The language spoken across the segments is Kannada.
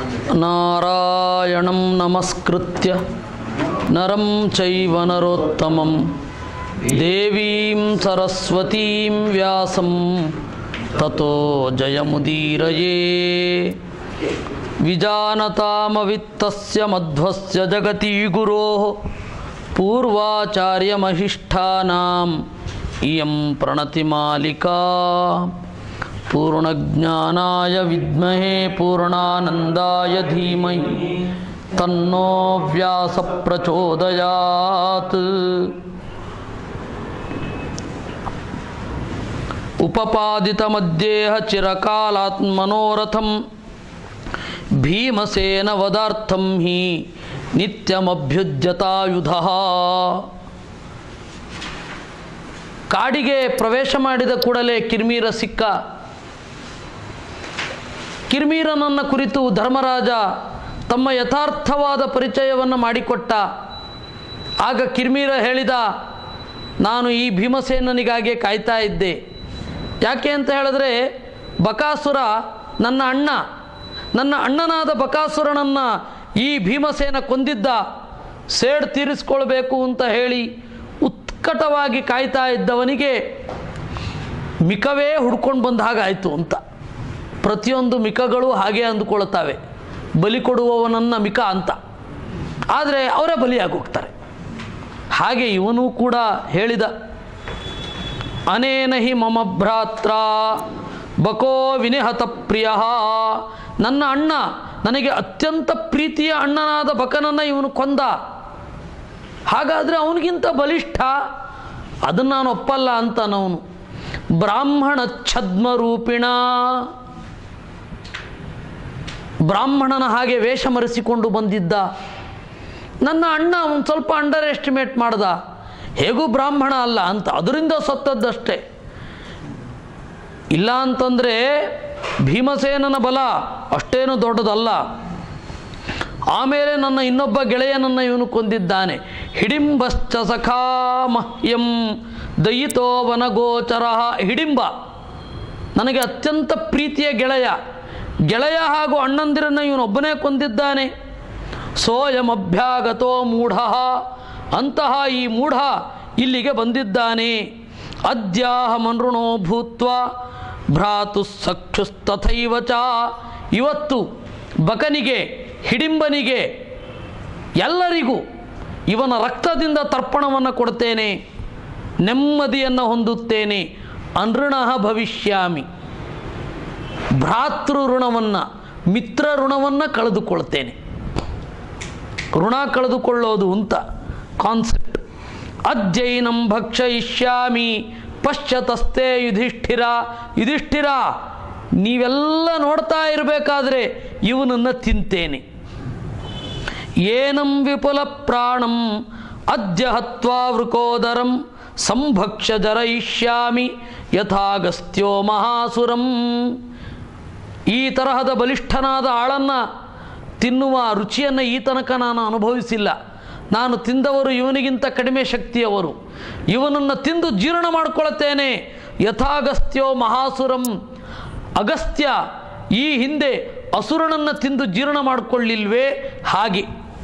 ನಾರಾಯಣಂ ನಮಸ್ಕೃತ್ಯ ನರಂ ಚೈವ ನರೋತ್ತಮಂ ದೇವೀಂ ಸರಸ್ವತೀಂ ವ್ಯಾಸಂ ತತೋ ಜಯಮುದೀರಯೇ ವಿಜಾನತಾಮವಿತ್ತಸ್ಯ ಮಧ್ವಸ್ಯ ಜಗತಿ ಗುರೋಃ ಪೂರ್ವಾಚಾರ್ಯಮಹಿಷ್ಠಾನಾಂ ಇಯಂ ಪ್ರಣತಿಮಾಲಿಕಾ ಪೂರ್ಣಜ್ಞಾನಾಯ ವಿದ್ಮಹೇ ಪೂರ್ಣಾನಂದಾಯ ಧೀಮಹಿ ತನ್ನೋ ವ್ಯಾಸ ಪ್ರಚೋದಯಾತ್ ಉಪಪಾದಿತಮಧ್ಯೇಹ ಚಿರಕಾಲಾತ್ಮನೋರಥಂ ಭೀಮಸೇನ ವದಾರ್ಥಂ ಹಿ ನಿತ್ಯಮಭ್ಯುಜ್ಯತಾಯುಧ ಕಾಡಿಗೆ ಪ್ರವೇಶ ಮಾಡಿದ ಕೂಡಲೇ ಕಿರ್ಮೀರ ಸಿಕ್ಕ ಕಿರ್ಮೀರನನ್ನ ಕುರಿತು ಧರ್ಮರಾಜ ತಮ್ಮ ಯಥಾರ್ಥವಾದ ಪರಿಚಯವನ್ನು ಮಾಡಿಕೊಟ್ಟ ಆಗ ಕಿರ್ಮೀರ ಹೇಳಿದ ನಾನು ಈ ಭೀಮಸೇನನಿಗಾಗಿ ಕಾಯ್ತಾ ಇದ್ದೆ ಯಾಕೆ ಅಂತ ಹೇಳಿದ್ರೆ ಬಕಾಸುರ ನನ್ನ ಅಣ್ಣ ನನ್ನ ಅಣ್ಣನಾದ ಬಕಾಸುರನನ್ನು ಈ ಭೀಮಸೇನ ಕೊಂದಿದ್ದ ಸೇಡ್ ತೀರಿಸ್ಕೊಳ್ಬೇಕು ಅಂತ ಹೇಳಿ ಉತ್ಕಟವಾಗಿ ಕಾಯ್ತಾ ಇದ್ದವನಿಗೆ ಮಿಕವೇ ಹುಡ್ಕೊಂಡು ಬಂದ ಹಾಗಾಯಿತು ಅಂತ ಪ್ರತಿಯೊಂದು ಮಿಕಗಳು ಹಾಗೆ ಅಂದುಕೊಳ್ತಾವೆ ಬಲಿ ಕೊಡುವವನನ್ನು ಮಿಕ ಅಂತ ಆದರೆ ಅವರೇ ಬಲಿಯಾಗಿ ಹೋಗ್ತಾರೆ ಹಾಗೆ ಇವನು ಕೂಡ ಹೇಳಿದ ಅನೇನ ಹಿ ಮಮ ಭ್ರಾತ್ರ ಬಕೋ ವಿನಿಹತ ಪ್ರಿಯ ನನ್ನ ಅಣ್ಣ ನನಗೆ ಅತ್ಯಂತ ಪ್ರೀತಿಯ ಅಣ್ಣನಾದ ಬಕನನ್ನು ಇವನು ಕೊಂದ ಹಾಗಾದರೆ ಅವನಿಗಿಂತ ಬಲಿಷ್ಠ ಅದನ್ನು ನಾನು ಒಪ್ಪಲ್ಲ ಅಂತನವನು ಬ್ರಾಹ್ಮಣ ಛದ್ಮ ರೂಪಿಣ ಬ್ರಾಹ್ಮಣನ ಹಾಗೆ ವೇಷ ಮರೆಸಿಕೊಂಡು ಬಂದಿದ್ದ ನನ್ನ ಅಣ್ಣ ಒಂದು ಸ್ವಲ್ಪ ಅಂಡರ್ ಎಸ್ಟಿಮೇಟ್ ಮಾಡ್ದ ಹೇಗೂ ಬ್ರಾಹ್ಮಣ ಅಲ್ಲ ಅಂತ ಅದರಿಂದ ಸತ್ತದ್ದಷ್ಟೇ ಇಲ್ಲ ಅಂತಂದರೆ ಭೀಮಸೇನನ ಬಲ ಅಷ್ಟೇನು ದೊಡ್ಡದಲ್ಲ ಆಮೇಲೆ ನನ್ನ ಇನ್ನೊಬ್ಬ ಗೆಳೆಯನನ್ನು ಇವನು ಕೊಂದಿದ್ದಾನೆ ಹಿಡಿಂಬಶ್ಚ ಸಖಾ ಮಹ್ಯಂ ದಯಿತೋ ವನಗೋಚರ ಹಿಡಿಂಬ ನನಗೆ ಅತ್ಯಂತ ಪ್ರೀತಿಯ ಗೆಳೆಯ ಗೆಳೆಯ ಹಾಗೂ ಅಣ್ಣಂದಿರನ್ನು ಇವನೊಬ್ಬನೇ ಕೊಂದಿದ್ದಾನೆ ಸೋಯಮಭ್ಯಾಗತೋ ಮೂಢ ಅಂತಹ ಈ ಮೂಢ ಇಲ್ಲಿಗೆ ಬಂದಿದ್ದಾನೆ ಅದ್ಯಾಹ ಮನೃಣೋ ಭೂತ್ವ ಭ್ರಾತು ಸಕ್ಷುಸ್ತಥೈವ ಚ ಇವತ್ತು ಬಕನಿಗೆ ಹಿಡಿಂಬನಿಗೆ ಎಲ್ಲರಿಗೂ ಇವನ ರಕ್ತದಿಂದ ತರ್ಪಣವನ್ನು ಕೊಡ್ತೇನೆ ನೆಮ್ಮದಿಯನ್ನು ಹೊಂದುತ್ತೇನೆ ಅನೃಣ ಭವಿಷ್ಯಾಮಿ ಭ್ರಾತೃ ಋಣವನ್ನು ಮಿತ್ರ ಋಣವನ್ನು ಕಳೆದುಕೊಳ್ತೇನೆ ಋಣ ಕಳೆದುಕೊಳ್ಳೋದು ಅಂತ ಕಾನ್ಸೆಪ್ಟ್ ಅಜ್ಜೈನಂ ಭಕ್ಷಯಿಷ್ಯಾಮಿ ಪಶ್ಚತಸ್ತೆ ಯುಧಿಷ್ಠಿರ ಯುಧಿಷ್ಠಿರ ನೀವೆಲ್ಲ ನೋಡ್ತಾ ಇರಬೇಕಾದ್ರೆ ಇವನನ್ನು ತಿಂತೇನೆ ಏನಂ ವಿಪುಲ ಪ್ರಾಣಂ ಅದ್ಯ ಹತ್ವಾ ವೃಕೋದರಂ ಸಂಭಕ್ಷ್ಯ ಜರಯಿಷ್ಯಾಮಿ ಯಥಾಗಸ್ತ್ಯೋ ಮಹಾಸುರಂ ಈ ತರಹದ ಬಲಿಷ್ಠನಾದ ಆಳನ್ನು ತಿನ್ನುವ ರುಚಿಯನ್ನು ಈ ತನಕ ನಾನು ಅನುಭವಿಸಿಲ್ಲ ನಾನು ತಿಂದವರು ಇವನಿಗಿಂತ ಕಡಿಮೆ ಶಕ್ತಿಯವರು ಇವನನ್ನು ತಿಂದು ಜೀರ್ಣ ಮಾಡಿಕೊಳ್ಳುತ್ತೇನೆ ಯಥಾಗಸ್ತ್ಯೋ ಮಹಾಸುರಂ ಅಗಸ್ತ್ಯ ಈ ಹಿಂದೆ ಅಸುರನನ್ನು ತಿಂದು ಜೀರ್ಣ ಮಾಡಿಕೊಳ್ಳಿಲ್ವೇ ಹಾಗೆ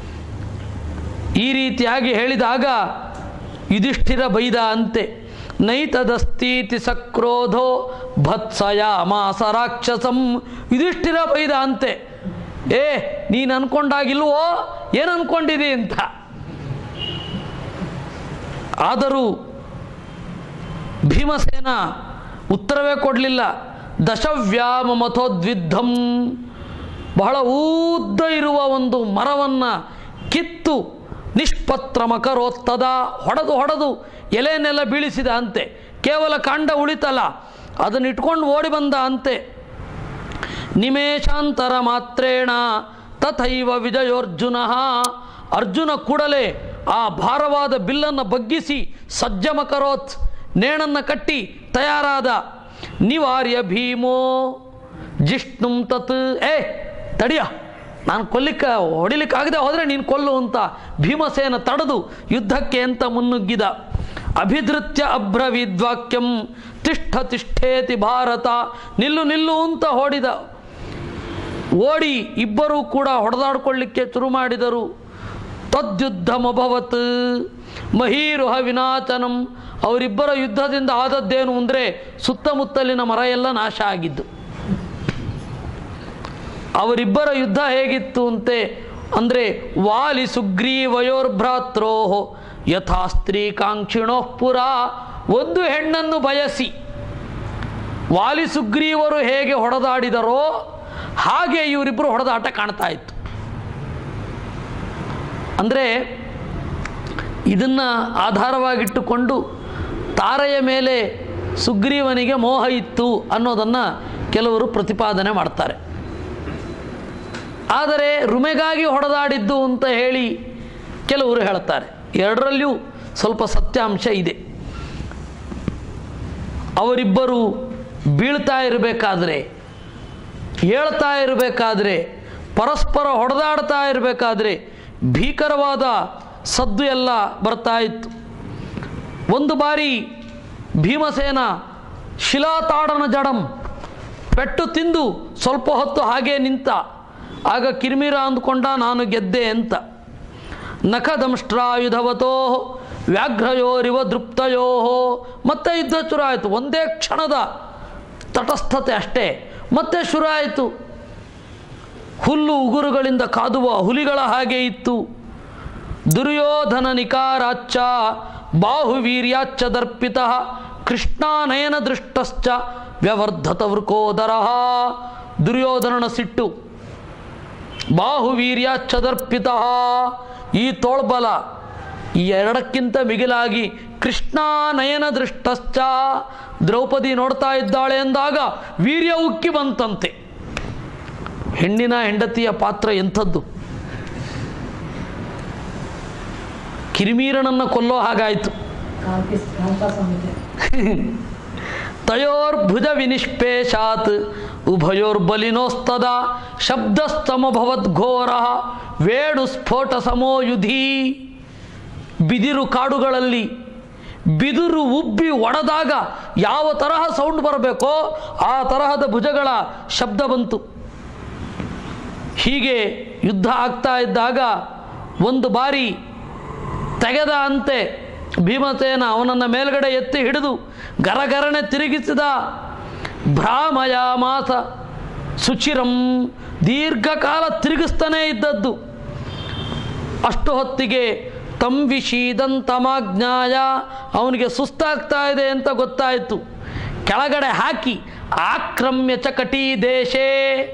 ಈ ರೀತಿಯಾಗಿ ಹೇಳಿದಾಗ ಯುಧಿಷ್ಠಿರ ಬೈದ ಅಂತೆ ನೈತದಸ್ತೀತಿ ಸಕ್ರೋಧೋ ಭತ್ಸಯ ಮಾಸ ರಾಕ್ಷಸಂ ಯುಧಿಷ್ಠಿರ ಬೈದ ಅಂತೆ ಏ ನೀನು ಅನ್ಕೊಂಡಾಗಿಲ್ವೋ ಏನು ಅನ್ಕೊಂಡಿದಿ ಅಂತ ಆದರೂ ಭೀಮಸೇನ ಉತ್ತರವೇ ಕೊಡಲಿಲ್ಲ ದಶವ್ಯಾಮ ಮಥೋದ್ವಿದ್ಧಂ ಬಹಳ ಉದ್ದ ಇರುವ ಒಂದು ಮರವನ್ನು ಕಿತ್ತು ನಿಷ್ಪತ್ರ ಮಕರೋತ್ತದ ಹೊಡೆದು ಹೊಡೆದು ಎಲೆನೆಲ್ಲ ಬೀಳಿಸಿದ ಅಂತೆ ಕೇವಲ ಕಾಂಡ ಉಳಿತಲ್ಲ ಅದನ್ನು ಇಟ್ಕೊಂಡು ಓಡಿ ಬಂದ ಅಂತೆ ನಿಮೇಶಾಂತರ ಮಾತ್ರೇಣ ತಥೈವ ವಿಜಯೋರ್ಜುನ ಅರ್ಜುನ ಕೂಡಲೇ ಆ ಭಾರವಾದ ಬಿಲ್ಲನ್ನು ಬಗ್ಗಿಸಿ ಸಜ್ಜಮಕರೋತ್ ನೇಣನ್ನು ಕಟ್ಟಿ ತಯಾರಾದ ನಿವಾರ್ಯ ಭೀಮೋ ಜಿಷ್ಣುಂ ತತ್ ಏ ತಡಿಯ ನಾನು ಕೊಲ್ಲಿಕ್ಕೆ ಹೊಡಿಲಿಕ್ಕಾಗದೆ ಹೋದರೆ ನೀನು ಕೊಲ್ಲು ಅಂತ ಭೀಮಸೇನ ತಡೆದು ಯುದ್ಧಕ್ಕೆ ಅಂತ ಮುನ್ನುಗ್ಗಿದ ಅಭಿಧೃತ್ಯ ಅಬ್ರವಿದ್ವಾಕ್ಯಂ ತಿಷ್ಠ ತಿಷ್ಠೇತಿ ಭಾರತ ನಿಲ್ಲು ನಿಲ್ಲು ಅಂತ ಹೊಡಿದ ಓಡಿ ಇಬ್ಬರೂ ಕೂಡ ಹೊಡೆದಾಡ್ಕೊಳ್ಳಿಕ್ಕೆ ಶುರು ಮಾಡಿದರು ತದ್ಯುದ್ಧಮಭವತ್ ಮಹೀರುಹ ವಿನಾಚನಂ ಅವರಿಬ್ಬರ ಯುದ್ಧದಿಂದ ಆದದ್ದೇನು ಅಂದರೆ ಸುತ್ತಮುತ್ತಲಿನ ಮರ ಎಲ್ಲ ನಾಶ ಆಗಿದ್ದು ಅವರಿಬ್ಬರ ಯುದ್ಧ ಹೇಗಿತ್ತು ಅಂತೆ ಅಂದರೆ ವಾಲಿ ಸುಗ್ರೀವಯೋರ್ಭ್ರಾತ್ರೋ ಯಥಾ ಸ್ತ್ರೀ ಕಾಂಕ್ಷಿಣೋ ಪುರ ಒಂದು ಹೆಣ್ಣನ್ನು ಬಯಸಿ ವಾಲಿ ಸುಗ್ರೀವರು ಹೇಗೆ ಹೊಡೆದಾಡಿದರೋ ಹಾಗೆ ಇವರಿಬ್ಬರು ಹೊಡೆದಾಟ ಕಾಣ್ತಾ ಇತ್ತು ಅಂದರೆ ಇದನ್ನು ಆಧಾರವಾಗಿಟ್ಟುಕೊಂಡು ತಾರೆಯ ಮೇಲೆ ಸುಗ್ರೀವನಿಗೆ ಮೋಹ ಇತ್ತು ಅನ್ನೋದನ್ನು ಕೆಲವರು ಪ್ರತಿಪಾದನೆ ಮಾಡ್ತಾರೆ ಆದರೆ ರುಮೆಗಾಗಿ ಹೊಡೆದಾಡಿದ್ದು ಅಂತ ಹೇಳಿ ಕೆಲವರು ಹೇಳ್ತಾರೆ ಎರಡರಲ್ಲಿಯೂ ಸ್ವಲ್ಪ ಸತ್ಯಾಂಶ ಇದೆ ಅವರಿಬ್ಬರು ಬೀಳ್ತಾ ಇರಬೇಕಾದ್ರೆ ಏಳ್ತಾ ಇರಬೇಕಾದ್ರೆ ಪರಸ್ಪರ ಹೊಡೆದಾಡ್ತಾ ಇರಬೇಕಾದ್ರೆ ಭೀಕರವಾದ ಸದ್ದು ಎಲ್ಲ ಬರ್ತಾ ಇತ್ತು ಒಂದು ಬಾರಿ ಭೀಮಸೇನ ಶಿಲಾತಾಡನ ಜಡಂ ಪೆಟ್ಟು ತಿಂದು ಸ್ವಲ್ಪ ಹೊತ್ತು ಹಾಗೇ ನಿಂತ ಆಗ ಕಿರ್ಮಿರ ಅಂದ್ಕೊಂಡ ನಾನು ಗೆದ್ದೆ ಅಂತ ನಖದಂಷ್ಟ್ರಾಯುಧವತೋ ವ್ಯಾಘ್ರಯೋರಿವ ದೃಪ್ತಯೋ ಮತ್ತೆ ಯುದ್ಧ ಶುರು ಆಯಿತು ಒಂದೇ ಕ್ಷಣದ ತಟಸ್ಥತೆ ಅಷ್ಟೇ ಮತ್ತೆ ಶುರು ಆಯಿತು ಹುಲ್ಲು ಉಗುರುಗಳಿಂದ ಕಾದುವ ಹುಲಿಗಳ ಹಾಗೆ ಇತ್ತು ದುರ್ಯೋಧನ ನಿಕಾರಾಚ್ಚ ಬಾಹುವೀರ್ಯಾಚ್ಚ ದರ್ಪಿತ ಕೃಷ್ಣಾನಯನ ದೃಷ್ಟಶ್ಚ ವ್ಯವರ್ಧತ ವೃಕೋದರ ದುರ್ಯೋಧನನ ಸಿಟ್ಟು ಬಾಹುವೀರ್ಯಾಚ್ಚ ದರ್ಪಿತ ಈ ತೋಳ್ಬಲ ಈ ಎರಡಕ್ಕಿಂತ ಮಿಗಿಲಾಗಿ ಕೃಷ್ಣಾನಯನ ದೃಷ್ಟಶ್ಚ ದ್ರೌಪದಿ ನೋಡ್ತಾ ಇದ್ದಾಳೆ ಎಂದಾಗ ವೀರ್ಯ ಉಕ್ಕಿ ಬಂತಂತೆ ಹೆಣ್ಣಿನ ಹೆಂಡತಿಯ ಪಾತ್ರ ಎಂಥದ್ದು ಕಿರಿಮೀರನನ್ನು ಕೊಲ್ಲೋ ಹಾಗಾಯಿತು ಕಾಲ್ಕಿಸ್ ಕಾಲ್ಕ ಸಂಹಿತೆ ತಯೋರ್ಭುಜ ವಿನಿಷ್ಪೇಶಾತ್ ಉಭಯೋರ್ಬಲಿನೋಸ್ತದ ಶಬ್ದಸ್ತಮಭವದ್ಘೋರ ವೇಣು ಸ್ಫೋಟ ಸಮೋ ಯುಧಿ ಬಿದಿರು ಕಾಡುಗಳಲ್ಲಿ ಬಿದಿರು ಉಬ್ಬಿ ಒಡೆದಾಗ ಯಾವ ತರಹ ಸೌಂಡ್ ಬರಬೇಕೋ ಆ ತರಹದ ಭುಜಗಳ ಶಬ್ದ ಬಂತು ಹೀಗೆ ಯುದ್ಧ ಆಗ್ತಾ ಇದ್ದಾಗ ಒಂದು ಬಾರಿ ತೆಗೆದ ಅಂತೆ ಭೀಮಸೇನ ಅವನನ್ನು ಮೇಲ್ಗಡೆ ಎತ್ತಿ ಹಿಡಿದು ಗರಗರನೆ ತಿರುಗಿಸಿದ ಭ್ರಾಮಯ ಮಾಸ ಸುಚಿರಂ ದೀರ್ಘಕಾಲ ತಿರುಗಿಸ್ತಾನೇ ಇದ್ದದ್ದು ಅಷ್ಟು ಹೊತ್ತಿಗೆ ತಂ ವಿಷೀದಂತಮಾಜ್ಞಾಯ ಅವನಿಗೆ ಸುಸ್ತಾಗ್ತಾ ಇದೆ ಅಂತ ಗೊತ್ತಾಯಿತು ಕೆಳಗಡೆ ಹಾಕಿ ಆಕ್ರಮ್ಯ ಚಕಟಿ ದೇಶೇ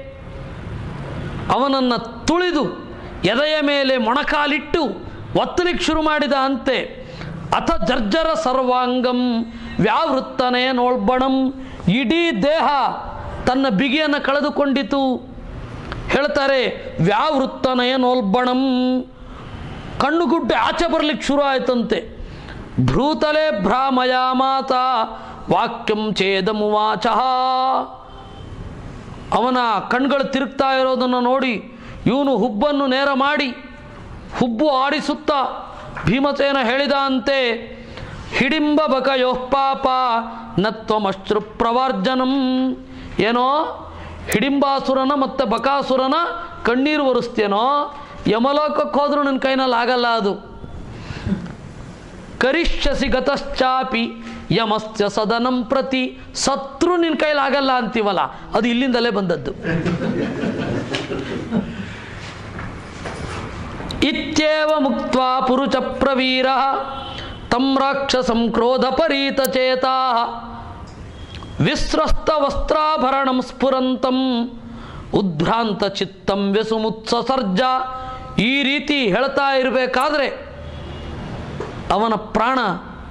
ಅವನನ್ನು ತುಳಿದು ಎದೆಯ ಮೇಲೆ ಮೊಣಕಾಲಿಟ್ಟು ಒತ್ತಲಿಕ್ಕೆ ಶುರು ಮಾಡಿದ ಅಂತೆ ಅಥ ಜರ್ಜರ ಸರ್ವಾಂಗಂ ವ್ಯಾವೃತ್ತನೇ ನೋಳ್ಬಣಂ ಇಡೀ ದೇಹ ತನ್ನ ಬಿಗಿಯನ್ನು ಕಳೆದುಕೊಂಡಿತು ಹೇಳ್ತಾರೆ ವ್ಯಾವೃತ್ತನಯ ನೋಲ್ಬಣಂ ಕಣ್ಣುಗುಡ್ಡೆ ಆಚೆ ಬರಲಿಕ್ಕೆ ಶುರು ಆಯ್ತಂತೆ ಭ್ರೂತಲೆ ಭ್ರಾಮಯ ಮಾತ ವಾಕ್ಯಂ ಛೇದಮುವಾಚ ಅವನ ಕಣ್ಗಳು ತಿರುಗ್ತಾ ಇರೋದನ್ನು ನೋಡಿ ಇವನು ಹುಬ್ಬನ್ನು ನೇರ ಮಾಡಿ ಹುಬ್ಬು ಆಡಿಸುತ್ತಾ ಭೀಮಸೇನ ಹೇಳಿದ ಅಂತೆ ಹಿಡಿಂಬ ಬಕಯೋ ಪಾಪ ನತ್ವಮಶ್ರು ಪ್ರವಾರ್ಜನಂ ಏನೋ ಹಿಡಿಂಬಾಸುರನ ಮತ್ತು ಬಕಾಸುರನ ಕಣ್ಣೀರು ಒರೆಸ್ತೇನೋ ಯಮಲೋಕಕ್ಕೆ ಹೋದ್ರೂ ನಿನ್ನ ಕೈನಲ್ಲಿ ಆಗಲ್ಲ ಅದು ಕರಿಷ್ಯಸಿ ಗತಶ್ಚಾಪಿ ಯಮಸ್ಯ ಸದನಂ ಪ್ರತಿ ಸತ್ರು ನಿನ್ನ ಕೈಲಿ ಆಗಲ್ಲ ಅಂತೀವಲ್ಲ ಅದು ಇಲ್ಲಿಂದಲೇ ಬಂದದ್ದು ಇತ್ಯೇವ ಮುಕ್ತ ಪುರುಚ ಪ್ರವೀರ ತಂ ರಾಕ್ಷಸಂ ಕ್ರೋಧ ಪರೀತಚೇತಾ ವಿಸ್ರಸ್ತ ವಸ್ತ್ರಾಭರಣಂ ಸ್ಫುರಂತಂ ಉದ್ಭ್ರಾಂತ ಚಿತ್ತಂ ವ್ಯಸುಮುತ್ಸರ್ಜ ಈ ರೀತಿ ಹೇಳ್ತಾ ಇರಬೇಕಾದ್ರೆ ಅವನ ಪ್ರಾಣ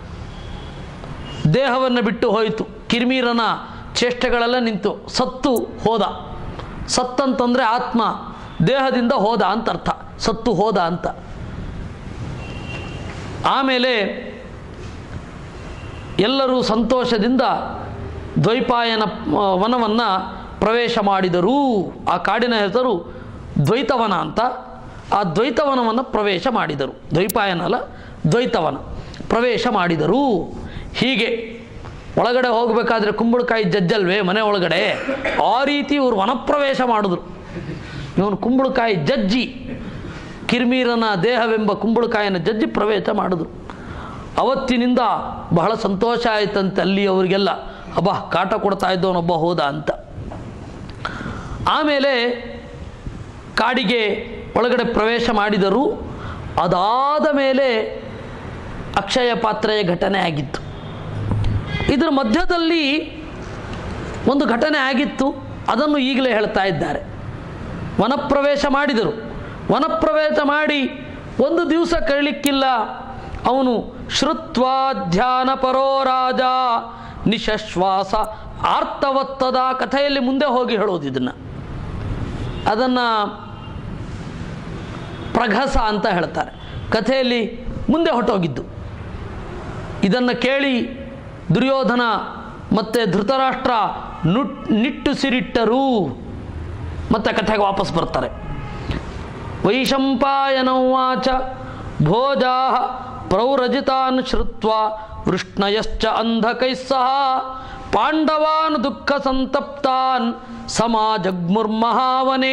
ದೇಹವನ್ನು ಬಿಟ್ಟು ಹೋಯಿತು ಕಿರ್ಮೀರನ ಚೇಷ್ಟೆಗಳೆಲ್ಲ ನಿಂತು ಸತ್ತು ಹೋದ ಸತ್ತಂತಂದರೆ ಆತ್ಮ ದೇಹದಿಂದ ಹೋದ ಅಂತ ಅರ್ಥ ಸತ್ತು ಹೋದ ಅಂತ ಆಮೇಲೆ ಎಲ್ಲರೂ ಸಂತೋಷದಿಂದ ದ್ವೈಪಾಯನ ಆ, ವನವನ್ನು ಪ್ರವೇಶ ಮಾಡಿದರು ಆ ಕಾಡಿನ ಹೆಸರು ದ್ವೈತವನ ಅಂತ ಆ ದ್ವೈತವನವನ್ನು ಪ್ರವೇಶ ಮಾಡಿದರು ದ್ವೈಪಾಯನ ಅಲ್ಲ ದ್ವೈತವನ ಪ್ರವೇಶ ಮಾಡಿದರು ಹೀಗೆ ಒಳಗಡೆ ಹೋಗಬೇಕಾದ್ರೆ ಕುಂಬಳಕಾಯಿ ಜಜ್ಜಲ್ವೇ ಮನೆ ಒಳಗಡೆ ಆ ರೀತಿ ಇವರು ವನಪ್ರವೇಶ ಮಾಡಿದ್ರು ಇವನು ಕುಂಬಳಕಾಯಿ ಜಜ್ಜಿ ಕಿರ್ಮೀರನ ದೇಹವೆಂಬ ಕುಂಬಳಕಾಯಿನ ಜಜ್ಜಿ ಪ್ರವೇಶ ಮಾಡಿದ್ರು ಅವತ್ತಿನಿಂದ ಬಹಳ ಸಂತೋಷ ಆಯ್ತಂತೆ ಅಲ್ಲಿ ಅವರಿಗೆಲ್ಲ ಅಬ್ಬಾ ಕಾಟ ಕೊಡ್ತಾ ಇದ್ದವನೊಬ್ಬ ಹೋದ ಅಂತ ಆಮೇಲೆ ಕಾಡಿಗೆ ಒಳಗಡೆ ಪ್ರವೇಶ ಮಾಡಿದರು ಅದಾದ ಮೇಲೆ ಅಕ್ಷಯ ಪಾತ್ರೆಯ ಘಟನೆ ಆಗಿತ್ತು ಇದರ ಮಧ್ಯದಲ್ಲಿ ಒಂದು ಘಟನೆ ಆಗಿತ್ತು ಅದನ್ನು ಈಗಲೇ ಹೇಳ್ತಾ ಇದ್ದಾರೆ ವನಪ್ರವೇಶ ಮಾಡಿದರು ವನಪ್ರವೇಶ ಮಾಡಿ ಒಂದು ದಿವಸ ಕಳಲಿಕ್ಕಿಲ್ಲ ಅವನು ಶ್ರುತ್ವಾ ಧ್ಯಾನ ಪರೋ ರಾಜ ನಿಶಶ್ವಾಸ ಆರ್ತವತ್ತದ ಕಥೆಯಲ್ಲಿ ಮುಂದೆ ಹೋಗಿ ಹೇಳೋದು ಇದನ್ನು ಅದನ್ನು ಪ್ರಘಸ ಅಂತ ಹೇಳ್ತಾರೆ ಕಥೆಯಲ್ಲಿ ಮುಂದೆ ಹೊಟ್ಟೋಗಿದ್ದು ಇದನ್ನು ಕೇಳಿ ದುರ್ಯೋಧನ ಮತ್ತು ಧೃತರಾಷ್ಟ್ರ ನುಟ್ ನಿಟ್ಟು ಸಿರಿಟ್ಟರು ಮತ್ತೆ ಕಥೆಗೆ ವಾಪಸ್ ಬರ್ತಾರೆ ವೈಶಂಪಾಯನವಾಚ ಭೋಜಾ ಪ್ರೌರಜಿತಾನ್ ಶ್ರುತ್ವ ವೃಷ್ಣಯಶ್ಚ ಅಂಧಕೈ ಸಹ ಪಾಂಡವಾನ್ ದುಃಖ ಸಂತಪ್ತಾನ್ ಸಮಾಜಗ್ಮುರ್ಮಹಾವನೇ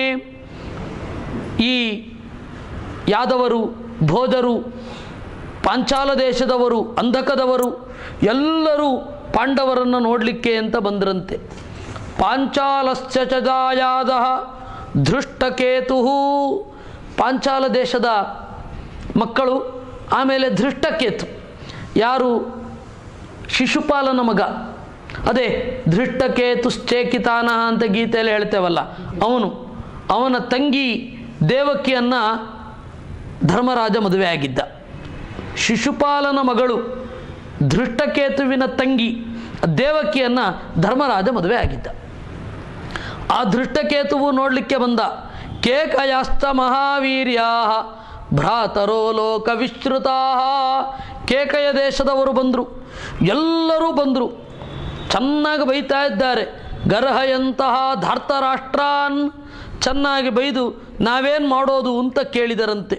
ಈ ಯಾದವರು ಭೋಜರು ಪಾಂಚಾಲ ದೇಶದವರು ಅಂಧಕದವರು ಎಲ್ಲರೂ ಪಾಂಡವರನ್ನು ನೋಡಲಿಕ್ಕೆ ಅಂತ ಬಂದ್ರಂತೆ ಪಾಂಚಾಲಸ್ಯ ಚ ಜಾಯಾದ ಧೃಷ್ಟಕೇತು ಪಾಂಚಾಲ ದೇಶದ ಮಕ್ಕಳು ಆಮೇಲೆ ಧೃಷ್ಟಕೇತು ಯಾರು ಶಿಶುಪಾಲನ ಮಗ ಅದೇ ಧೃಷ್ಟಕೇತುಶ್ಚೇಕಿತಾನ ಅಂತ ಗೀತೆಯಲ್ಲಿ ಹೇಳ್ತೇವಲ್ಲ ಅವನು ಅವನ ತಂಗಿ ದೇವಕಿಯನ್ನು ಧರ್ಮರಾಜ ಮದುವೆ ಆಗಿದ್ದ ಶಿಶುಪಾಲನ ಮಗಳು ಧೃಷ್ಟಕೇತುವಿನ ತಂಗಿ ದೇವಕಿಯನ್ನು ಧರ್ಮರಾಜ ಮದುವೆ ಆಗಿದ್ದ ಆ ಧೃಷ್ಟಕೇತುವು ನೋಡಲಿಕ್ಕೆ ಬಂದ ಕೇಕಯಾಶ್ಚ ಮಹಾವೀರ್ಯಾ ಭ್ರಾತರೋ ಲೋಕ ವಿಶ್ರುತಾ ಕೇಕಯ ದೇಶದವರು ಬಂದರು ಎಲ್ಲರೂ ಬಂದರು ಚೆನ್ನಾಗಿ ಬೈತಾ ಇದ್ದಾರೆ ಗರ್ಹಯಂತಹ ಧಾರ್ತರಾಷ್ಟ್ರಾನ್ ಚೆನ್ನಾಗಿ ಬೈದು ನಾವೇನು ಮಾಡೋದು ಅಂತ ಕೇಳಿದರಂತೆ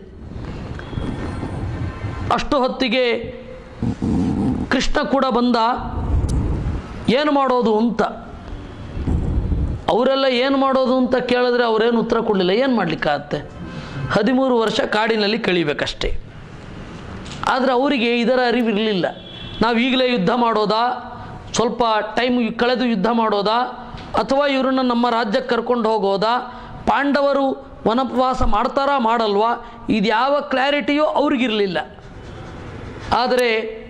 ಅಷ್ಟು ಹೊತ್ತಿಗೆ ಕೃಷ್ಣ ಕೂಡ ಬಂದ ಏನು ಮಾಡೋದು ಅಂತ ಅವರೆಲ್ಲ ಏನು ಮಾಡೋದು ಅಂತ ಕೇಳಿದ್ರೆ ಅವರೇನು ಉತ್ತರ ಕೊಡಲಿಲ್ಲ ಏನು ಮಾಡಲಿಕ್ಕಾಗತ್ತೆ ಹದಿಮೂರು ವರ್ಷ ಕಾಡಿನಲ್ಲಿ ಕಳಿಬೇಕಷ್ಟೇ ಆದರೆ ಅವರಿಗೆ ಇದರ ಅರಿವಿರಲಿಲ್ಲ ನಾವು ಈಗಲೇ ಯುದ್ಧ ಮಾಡೋದಾ ಸ್ವಲ್ಪ ಟೈಮ್ ಕಳೆದು ಯುದ್ಧ ಮಾಡೋದಾ ಅಥವಾ ಇವರನ್ನು ನಮ್ಮ ರಾಜ್ಯಕ್ಕೆ ಕರ್ಕೊಂಡು ಹೋಗೋದಾ ಪಾಂಡವರು ವನಪವಾಸ ಮಾಡ್ತಾರಾ ಮಾಡಲ್ವಾ ಇದು ಯಾವ ಕ್ಲಾರಿಟಿಯೂ ಅವ್ರಿಗಿರಲಿಲ್ಲ ಆದರೆ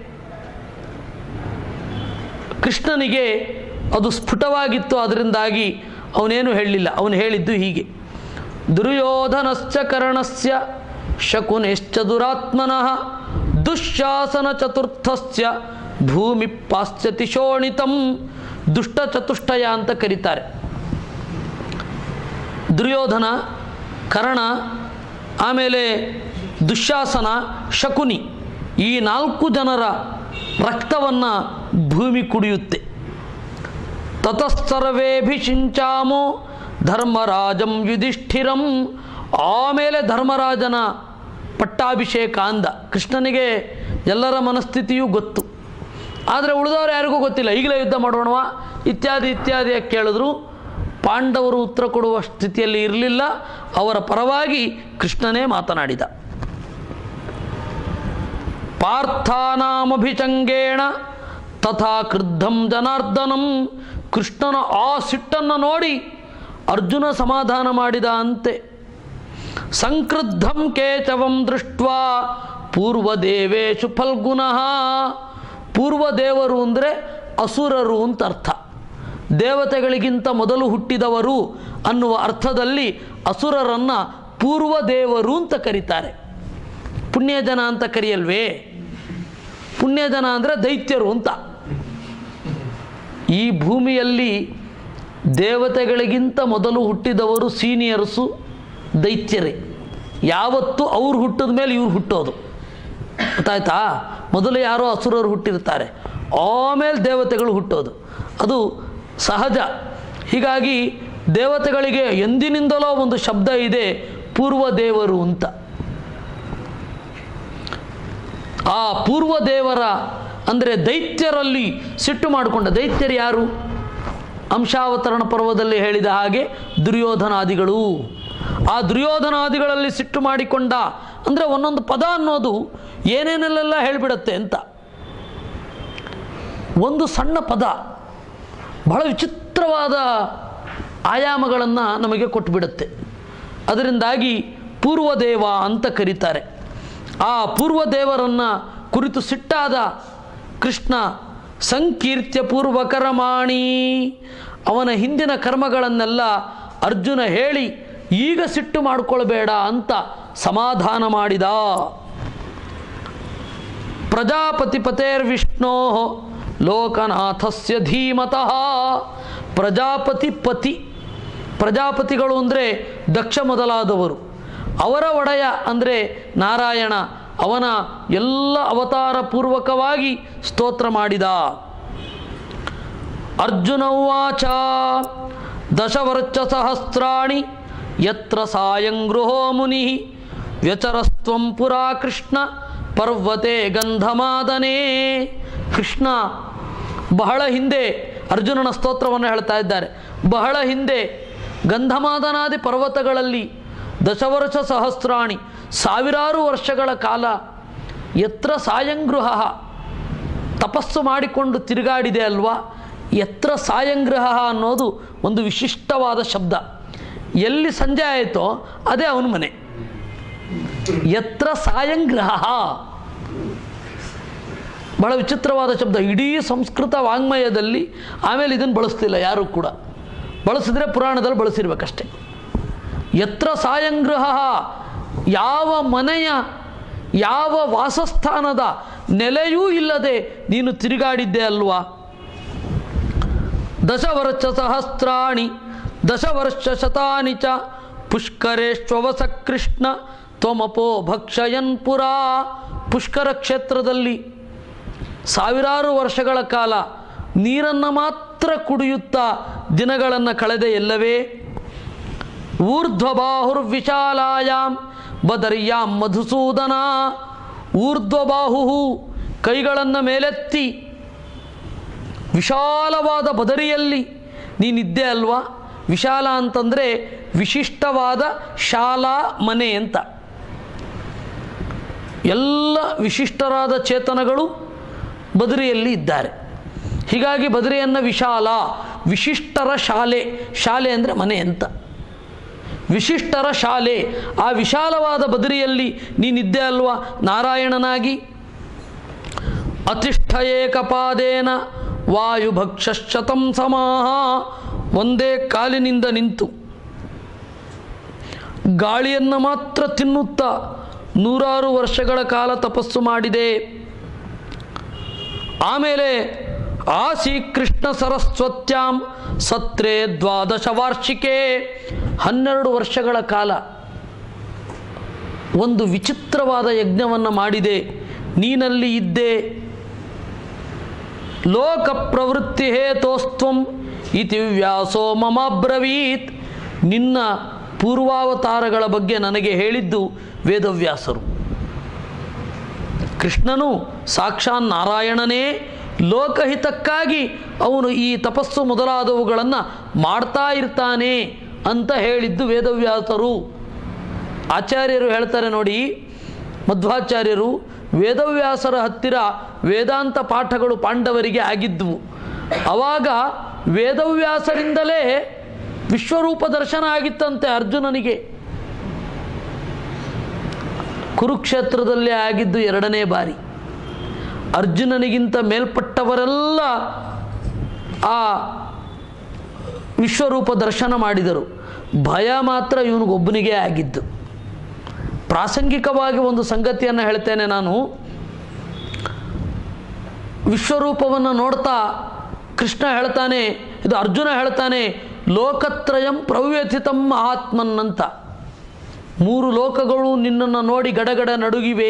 ಕೃಷ್ಣನಿಗೆ ಅದು ಸ್ಫುಟವಾಗಿತ್ತು ಅದರಿಂದಾಗಿ ಅವನೇನು ಹೇಳಲಿಲ್ಲ ಅವನು ಹೇಳಿದ್ದು ಹೀಗೆ ದುರ್ಯೋಧನಶ್ಚ ಕರ್ಣಸ್ಯ ಶಕುನೆಶ್ಚ ದುರಾತ್ಮನಃ ದುಶ್ಯಾಸನ ಚತುರ್ಥಸ್ಯ ಭೂಮಿ ಪಾಶ್ಚತಿ ಶೋಣಿತಂ ದುಷ್ಟ ಚತುಷ್ಟಯ ಅಂತ ಕರೀತಾರೆ ದುರ್ಯೋಧನ ಕರ್ಣ ಆಮೇಲೆ ದುಶ್ಯಾಸನ ಶಕುನಿ ಈ ನಾಲ್ಕು ಜನರ ರಕ್ತವನ್ನು ಭೂಮಿ ಕುಡಿಯುತ್ತೆ ತತಸ್ಸರ್ವೇಭಿಷಿಂಚಾಮೋ ಧರ್ಮರಾಜಂ ಯುಧಿಷ್ಠಿರಂ ಆಮೇಲೆ ಧರ್ಮರಾಜನ ಪಟ್ಟಾಭಿಷೇಕ ಅಂದ ಕೃಷ್ಣನಿಗೆ ಎಲ್ಲರ ಮನಸ್ಥಿತಿಯೂ ಗೊತ್ತು ಆದರೆ ಉಳಿದವರು ಯಾರಿಗೂ ಗೊತ್ತಿಲ್ಲ ಈಗಲೇ ಯುದ್ಧ ಮಾಡೋಣವಾ ಇತ್ಯಾದಿ ಇತ್ಯಾದಿ ಕೇಳಿದ್ರು ಪಾಂಡವರು ಉತ್ತರ ಕೊಡುವ ಸ್ಥಿತಿಯಲ್ಲಿ ಇರಲಿಲ್ಲ ಅವರ ಪರವಾಗಿ ಕೃಷ್ಣನೇ ಮಾತನಾಡಿದ ಪಾರ್ಥಾನಾಮಭಿಚಂಗೇಣ ತಥಾ ಕ್ರುದ್ಧಂ ಜನಾರ್ದನಂ ಕೃಷ್ಣನ ಆ ಸಿಟ್ಟನ್ನು ನೋಡಿ ಅರ್ಜುನ ಸಮಾಧಾನ ಮಾಡಿದ ಅಂತೆ ಸಂಕ್ರುದ್ಧಂ ಕೇಚವಂ ದೃಷ್ಟ ಪೂರ್ವದೇವೇಶು ಫಲ್ಗುನಃ ಪೂರ್ವದೇವರು ಅಂದರೆ ಅಸುರರು ಅಂತ ಅರ್ಥ ದೇವತೆಗಳಿಗಿಂತ ಮೊದಲು ಹುಟ್ಟಿದವರು ಅನ್ನುವ ಅರ್ಥದಲ್ಲಿ ಅಸುರರನ್ನು ಪೂರ್ವದೇವರು ಅಂತ ಕರೀತಾರೆ ಪುಣ್ಯಜನ ಅಂತ ಕರೆಯಲ್ವೇ ಪುಣ್ಯಜನ ಅಂದರೆ ದೈತ್ಯರು ಅಂತ ಈ ಭೂಮಿಯಲ್ಲಿ ದೇವತೆಗಳಿಗಿಂತ ಮೊದಲು ಹುಟ್ಟಿದವರು ಸೀನಿಯರ್ಸು ದೈತ್ಯರೇ ಯಾವತ್ತೂ ಅವ್ರು ಹುಟ್ಟಿದ ಮೇಲೆ ಇವ್ರು ಹುಟ್ಟೋದು ಗೊತ್ತಾಯ್ತಾ ಮೊದಲು ಯಾರೋ ಅಸುರರು ಹುಟ್ಟಿರ್ತಾರೆ ಆಮೇಲೆ ದೇವತೆಗಳು ಹುಟ್ಟೋದು ಅದು ಸಹಜ ಹೀಗಾಗಿ ದೇವತೆಗಳಿಗೆ ಎಂದಿನಿಂದಲೋ ಒಂದು ಶಬ್ದ ಇದೆ ಪೂರ್ವ ದೇವರು ಅಂತ ಆ ಪೂರ್ವ ದೇವರ ಅಂದರೆ ದೈತ್ಯರಲ್ಲಿ ಸಿಟ್ಟು ಮಾಡಿಕೊಂಡ ದೈತ್ಯರು ಯಾರು ಅಂಶಾವತರಣ ಪರ್ವದಲ್ಲಿ ಹೇಳಿದ ಹಾಗೆ ದುರ್ಯೋಧನಾದಿಗಳು ಆ ದುರ್ಯೋಧನಾದಿಗಳಲ್ಲಿ ಸಿಟ್ಟು ಮಾಡಿಕೊಂಡ ಅಂದರೆ ಒಂದೊಂದು ಪದ ಅನ್ನೋದು ಏನೇನಲ್ಲೆಲ್ಲ ಹೇಳಿಬಿಡತ್ತೆ ಅಂತ ಒಂದು ಸಣ್ಣ ಪದ ಬಹಳ ವಿಚಿತ್ರವಾದ ಆಯಾಮಗಳನ್ನು ನಮಗೆ ಕೊಟ್ಟುಬಿಡುತ್ತೆ ಅದರಿಂದಾಗಿ ಪೂರ್ವದೇವ ಅಂತ ಕರೀತಾರೆ ಆ ಪೂರ್ವದೇವರನ್ನು ಕುರಿತು ಸಿಟ್ಟಾದ ಕೃಷ್ಣ ಸಂಕೀರ್ತ್ಯ ಪೂರ್ವಕರಮಾಣಿ ಅವನ ಹಿಂದಿನ ಕರ್ಮಗಳನ್ನೆಲ್ಲ ಅರ್ಜುನ ಹೇಳಿ ಈಗ ಸಿಟ್ಟು ಮಾಡಿಕೊಳ್ಬೇಡ ಅಂತ ಸಮಾಧಾನ ಮಾಡಿದ ಪ್ರಜಾಪತಿಪತೇರ್ವಿಷ್ಣೋ ಲೋಕನಾಥಸ್ಯ ಧೀಮತಃ ಪ್ರಜಾಪತಿ ಪತಿ ಪ್ರಜಾಪತಿಗಳು ಅಂದರೆ ದಕ್ಷ ಮೊದಲಾದವರು ಅವರ ಒಡೆಯ ಅಂದರೆ ನಾರಾಯಣ ಅವನ ಎಲ್ಲ ಅವತಾರ ಪೂರ್ವಕವಾಗಿ ಸ್ತೋತ್ರ ಮಾಡಿದ ಅರ್ಜುನ ಉವಾಚ ದಶವರ್ಚ ಸಹಸ್ರಾಣಿ ಯತ್ರ ಸಾಯಂ ಗೃಹೋ ಮುನಿ ವ್ಯಚರಸ್ತ್ವಂ ಪುರಾ ಕೃಷ್ಣ ಪರ್ವತೆ ಗಂಧಮಾದನೇ ಕೃಷ್ಣ ಬಹಳ ಹಿಂದೆ ಅರ್ಜುನನ ಸ್ತೋತ್ರವನ್ನು ಹೇಳ್ತಾ ಇದ್ದಾರೆ ಬಹಳ ಹಿಂದೆ ಗಂಧಮಾದನಾದಿ ಪರ್ವತಗಳಲ್ಲಿ ದಶವರ್ಷ ಸಹಸ್ರಾಣಿ ಸಾವಿರಾರು ವರ್ಷಗಳ ಕಾಲ ಎತ್ರ ಸಾಯಂಗೃಹ ತಪಸ್ಸು ಮಾಡಿಕೊಂಡು ತಿರುಗಾಡಿದೆ ಅಲ್ವಾ ಎತ್ರ ಸಾಯಂಗ್ರಹ ಅನ್ನೋದು ಒಂದು ವಿಶಿಷ್ಟವಾದ ಶಬ್ದ ಎಲ್ಲಿ ಸಂಜೆ ಆಯಿತೋ ಅದೇ ಅವನ ಮನೆ ಎತ್ರ ಸಾಯಂಗ್ರಹ ಬಹಳ ವಿಚಿತ್ರವಾದ ಶಬ್ದ ಇಡೀ ಸಂಸ್ಕೃತ ವಾಂಗ್ಮಯದಲ್ಲಿ ಆಮೇಲೆ ಇದನ್ನು ಬಳಸ್ತಿಲ್ಲ ಯಾರೂ ಕೂಡ ಬಳಸಿದ್ರೆ ಪುರಾಣದಲ್ಲಿ ಬಳಸಿರ್ಬೇಕಷ್ಟೆ ಎತ್ರ ಸಾಯಂಗ್ರಹ ಯಾವ ಮನೆಯ ಯಾವ ವಾಸಸ್ಥಾನದ ನೆಲೆಯೂ ಇಲ್ಲದೆ ನೀನು ತಿರುಗಾಡಿದ್ದೆ ಅಲ್ವಾ ದಶವರ್ಷ ಸಹಸ್ರಾಣಿ ದಶವರ್ಷ ಶತಾನಿ ಚ ಪುಷ್ಕರೇಶ್ವವಸ ಕೃಷ್ಣ ತ್ವಮಪೋ ಭಕ್ಷಯನ್ ಪುರಾ ಪುಷ್ಕರ ಕ್ಷೇತ್ರದಲ್ಲಿ ಸಾವಿರಾರು ವರ್ಷಗಳ ಕಾಲ ನೀರನ್ನು ಮಾತ್ರ ಕುಡಿಯುತ್ತಾ ದಿನಗಳನ್ನು ಕಳೆದ ಎಲ್ಲವೇ ಊರ್ಧ್ವಬಾಹುರ್ವಿಶಾಲಾಯಾಂ ಬದರ್ಯಾಂ ಮಧುಸೂದನ ಊರ್ಧ್ವಬಾಹು ಕೈಗಳನ್ನು ಮೇಲೆತ್ತಿ ವಿಶಾಲವಾದ ಬದರಿಯಲ್ಲಿ ನೀನಿದ್ದೆ ಅಲ್ವಾ ವಿಶಾಲ ಅಂತಂದರೆ ವಿಶಿಷ್ಟವಾದ ಶಾಲಾ ಮನೆ ಅಂತ ಎಲ್ಲ ವಿಶಿಷ್ಟರಾದ ಚೇತನಗಳು ಬದರಿಯಲ್ಲಿ ಇದ್ದಾರೆ ಹೀಗಾಗಿ ಬದರಿಯನ್ನು ವಿಶಾಲ ವಿಶಿಷ್ಟರ ಶಾಲೆ ಶಾಲೆ ಅಂದರೆ ಮನೆ ಅಂತ ವಿಶಿಷ್ಟರ ಶಾಲೆ ಆ ವಿಶಾಲವಾದ ಬದರಿಯಲ್ಲಿ ನೀನಿದ್ದೆ ಅಲ್ವಾ ನಾರಾಯಣನಾಗಿ ಅತಿಷ್ಠ ಏಕಪಾದೇನ ವಾಯುಭಕ್ಷಶತಂ ಸಮಾಹ ಒಂದೇ ಕಾಲಿನಿಂದ ನಿಂತು ಗಾಳಿಯನ್ನು ಮಾತ್ರ ತಿನ್ನುತ್ತಾ ನೂರಾರು ವರ್ಷಗಳ ಕಾಲ ತಪಸ್ಸು ಮಾಡಿದೆ ಆಮೇಲೆ ಆಸಿ ಕೃಷ್ಣ ಸರಸ್ವತ್ಯಾಂ ಸತ್ರೇ ದ್ವಾದಶ ವಾರ್ಷಿಕೆ ಹನ್ನೆರಡು ವರ್ಷಗಳ ಕಾಲ ಒಂದು ವಿಚಿತ್ರವಾದ ಯಜ್ಞವನ್ನು ಮಾಡಿದೆ ನೀನಲ್ಲಿ ಇದ್ದೆ ಲೋಕ ಪ್ರವೃತ್ತಿ ಹೇತೋಸ್ತ್ವಂ ಇತಿ ವ್ಯಾಸೋ ಮಮಾಬ್ರವೀತ್ ನಿನ್ನ ಪೂರ್ವಾವತಾರಗಳ ಬಗ್ಗೆ ನನಗೆ ಹೇಳಿದ್ದು ವೇದವ್ಯಾಸರು ಕೃಷ್ಣನು ಸಾಕ್ಷಾತ್ ನಾರಾಯಣನೇ ಲೋಕಹಿತಕ್ಕಾಗಿ ಅವನು ಈ ತಪಸ್ಸು ಮೊದಲಾದವುಗಳನ್ನು ಮಾಡ್ತಾ ಇರ್ತಾನೆ ಅಂತ ಹೇಳಿದ್ದು ವೇದವ್ಯಾಸರು ಆಚಾರ್ಯರು ಹೇಳ್ತಾರೆ ನೋಡಿ ಮಧ್ವಾಚಾರ್ಯರು ವೇದವ್ಯಾಸರ ಹತ್ತಿರ ವೇದಾಂತ ಪಾಠಗಳು ಪಾಂಡವರಿಗೆ ಆಗಿದ್ವು ಆವಾಗ ವೇದವ್ಯಾಸರಿಂದಲೇ ವಿಶ್ವರೂಪ ದರ್ಶನ ಆಗಿತ್ತಂತೆ ಅರ್ಜುನನಿಗೆ ಕುರುಕ್ಷೇತ್ರದಲ್ಲೇ ಆಗಿದ್ದು ಎರಡನೇ ಬಾರಿ ಅರ್ಜುನನಿಗಿಂತ ಮೇಲ್ಪಟ್ಟವರೆಲ್ಲ ಆ ವಿಶ್ವರೂಪ ದರ್ಶನ ಮಾಡಿದರು ಭಯ ಮಾತ್ರ ಇವನಿಗೊಬ್ಬನಿಗೆ ಆಗಿದ್ದು ಪ್ರಾಸಂಗಿಕವಾಗಿ ಒಂದು ಸಂಗತಿಯನ್ನು ಹೇಳ್ತೇನೆ ನಾನು ವಿಶ್ವರೂಪವನ್ನು ನೋಡ್ತಾ ಕೃಷ್ಣ ಹೇಳ್ತಾನೆ ಇದು ಅರ್ಜುನ ಹೇಳ್ತಾನೆ ಲೋಕತ್ರಯಂ ಪ್ರವ್ಯಥಿತಂ ಮಹಾತ್ಮನ್ ಅಂತ ಮೂರು ಲೋಕಗಳು ನಿನ್ನನ್ನು ನೋಡಿ ಗಡಗಡ ನಡುಗಿವೆ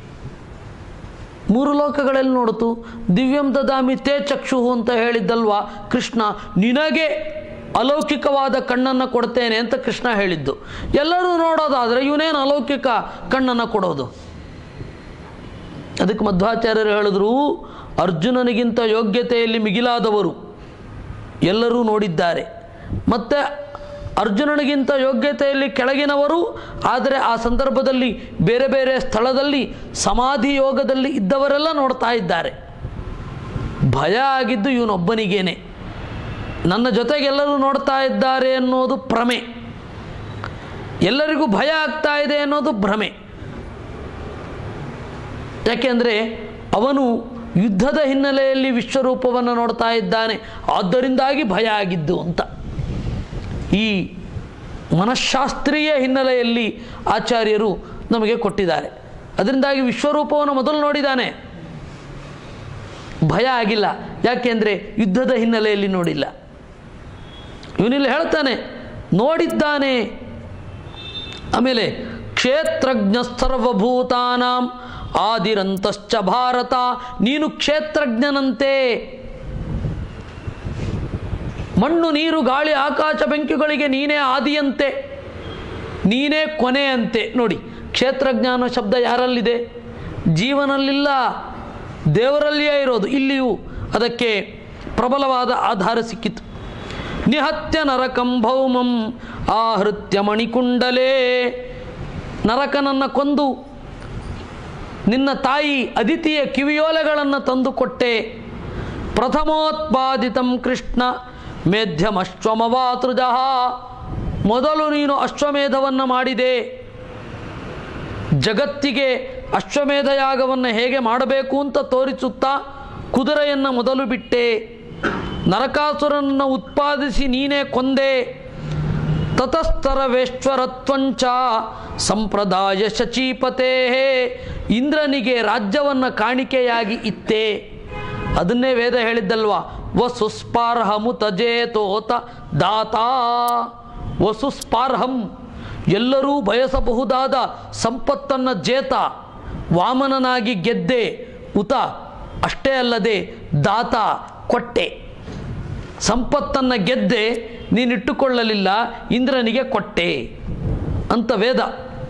ಮೂರು ಲೋಕಗಳಲ್ಲಿ ನೋಡಿತು ದಿವ್ಯಂ ದದಾಮಿ ತೇ ಚಕ್ಷುಹು ಅಂತ ಹೇಳಿದ್ದಲ್ವಾ ಕೃಷ್ಣ ನಿನಗೆ ಅಲೌಕಿಕವಾದ ಕಣ್ಣನ್ನು ಕೊಡ್ತೇನೆ ಅಂತ ಕೃಷ್ಣ ಹೇಳಿದ್ದು ಎಲ್ಲರೂ ನೋಡೋದಾದರೆ ಇವನೇನು ಅಲೌಕಿಕ ಕಣ್ಣನ್ನು ಕೊಡೋದು ಅದಕ್ಕೆ ಮಧ್ವಾಚಾರ್ಯರು ಹೇಳಿದ್ರು ಅರ್ಜುನನಿಗಿಂತ ಯೋಗ್ಯತೆಯಲ್ಲಿ ಮಿಗಿಲಾದವರು ಎಲ್ಲರೂ ನೋಡಿದ್ದಾರೆ ಮತ್ತು ಅರ್ಜುನನಿಗಿಂತ ಯೋಗ್ಯತೆಯಲ್ಲಿ ಕೆಳಗಿನವರು ಆದರೆ ಆ ಸಂದರ್ಭದಲ್ಲಿ ಬೇರೆ ಬೇರೆ ಸ್ಥಳದಲ್ಲಿ ಸಮಾಧಿ ಯೋಗದಲ್ಲಿ ಇದ್ದವರೆಲ್ಲ ನೋಡ್ತಾ ಇದ್ದಾರೆ ಭಯ ಆಗಿದ್ದು ಇವನೊಬ್ಬನಿಗೇನೆ ನನ್ನ ಜೊತೆಗೆಲ್ಲರೂ ನೋಡ್ತಾ ಇದ್ದಾರೆ ಅನ್ನೋದು ಭ್ರಮೆ ಎಲ್ಲರಿಗೂ ಭಯ ಆಗ್ತಾ ಇದೆ ಅನ್ನೋದು ಭ್ರಮೆ ಯಾಕೆಂದರೆ ಅವನು ಯುದ್ಧದ ಹಿನ್ನೆಲೆಯಲ್ಲಿ ವಿಶ್ವರೂಪವನ್ನು ನೋಡ್ತಾ ಇದ್ದಾನೆ ಆದ್ದರಿಂದಾಗಿ ಭಯ ಆಗಿದ್ದು ಅಂತ ಈ ಮನಃಶಾಸ್ತ್ರೀಯ ಹಿನ್ನೆಲೆಯಲ್ಲಿ ಆಚಾರ್ಯರು ನಮಗೆ ಕೊಟ್ಟಿದ್ದಾರೆ ಅದರಿಂದಾಗಿ ವಿಶ್ವರೂಪವನ್ನು ಮೊದಲು ನೋಡಿದ್ದಾನೆ ಭಯ ಆಗಿಲ್ಲ ಯಾಕೆಂದರೆ ಯುದ್ಧದ ಹಿನ್ನೆಲೆಯಲ್ಲಿ ನೋಡಿಲ್ಲ ಇವನಿಲ್ಲಿ ಹೇಳ್ತಾನೆ ನೋಡಿದ್ದಾನೆ ಆಮೇಲೆ ಕ್ಷೇತ್ರಜ್ಞ ಸರ್ವಭೂತಾನಾಂ ಆದಿರಂತಶ್ಚ ಭಾರತ ನೀನು ಕ್ಷೇತ್ರಜ್ಞನಂತೆ ಮಣ್ಣು ನೀರು ಗಾಳಿ ಆಕಾಶ ಬೆಂಕಿಗಳಿಗೆ ನೀನೇ ಆದಿಯಂತೆ ನೀನೇ ಕೊನೆಯಂತೆ ನೋಡಿ ಕ್ಷೇತ್ರಜ್ಞಾನ ಶಬ್ದ ಯಾರಲ್ಲಿದೆ ಜೀವನಲ್ಲಿಲ್ಲ ದೇವರಲ್ಲಿಯೇ ಇರೋದು ಇಲ್ಲಿಯೂ ಅದಕ್ಕೆ ಪ್ರಬಲವಾದ ಆಧಾರ ಸಿಕ್ಕಿತು ನಿಹತ್ಯ ನರಕಂ ಭೌಮಂ ಆಹೃತ್ಯ ಮಣಿಕುಂಡಲೇ ನರಕನನ್ನು ಕೊಂದು ನಿನ್ನ ತಾಯಿ ಅದಿತಿಯ ಕಿವಿಯೋಲೆಗಳನ್ನು ತಂದುಕೊಟ್ಟೆ ಪ್ರಥಮೋತ್ಪಾದಿತಂ ಕೃಷ್ಣ ಮೇಧ್ಯಮಶ್ವಮವಾತೃಜ ಮೊದಲು ನೀನು ಅಶ್ವಮೇಧವನ್ನು ಮಾಡಿದೆ ಜಗತ್ತಿಗೆ ಅಶ್ವಮೇಧ ಯಾಗವನ್ನು ಹೇಗೆ ಮಾಡಬೇಕು ಅಂತ ತೋರಿಸುತ್ತಾ ಕುದುರೆಯನ್ನು ಮೊದಲು ಬಿಟ್ಟೆ ನರಕಾಸುರನನ್ನು ಉತ್ಪಾದಿಸಿ ನೀನೇ ಕೊಂದೆ ತತಸ್ತರವೇಶ್ವರತ್ವಂಚ ಸಂಪ್ರದಾಯ ಶಚೀಪತೆ ಇಂದ್ರನಿಗೆ ರಾಜ್ಯವನ್ನು ಕಾಣಿಕೆಯಾಗಿ ಇತ್ತೆ ಅದನ್ನೇ ವೇದ ಹೇಳಿದ್ದಲ್ವಾ ವಸುಸ್ಪಾರ್ಹಮು ತಜೇತೋತ ದಾತಾ ವಸುಸ್ಪಾರ್ಹಂ ಎಲ್ಲರೂ ಬಯಸಬಹುದಾದ ಸಂಪತ್ತನ್ನು ಜೇತ ವಾಮನನಾಗಿ ಗೆದ್ದೆ ಉತ ಅಷ್ಟೇ ಅಲ್ಲದೆ ದಾತ ಕೊಟ್ಟೆ ಸಂಪತ್ತನ್ನು ಗೆದ್ದೆ ನೀನಿಟ್ಟುಕೊಳ್ಳಲಿಲ್ಲ ಇಂದ್ರನಿಗೆ ಕೊಟ್ಟೆ ಅಂತ ವೇದ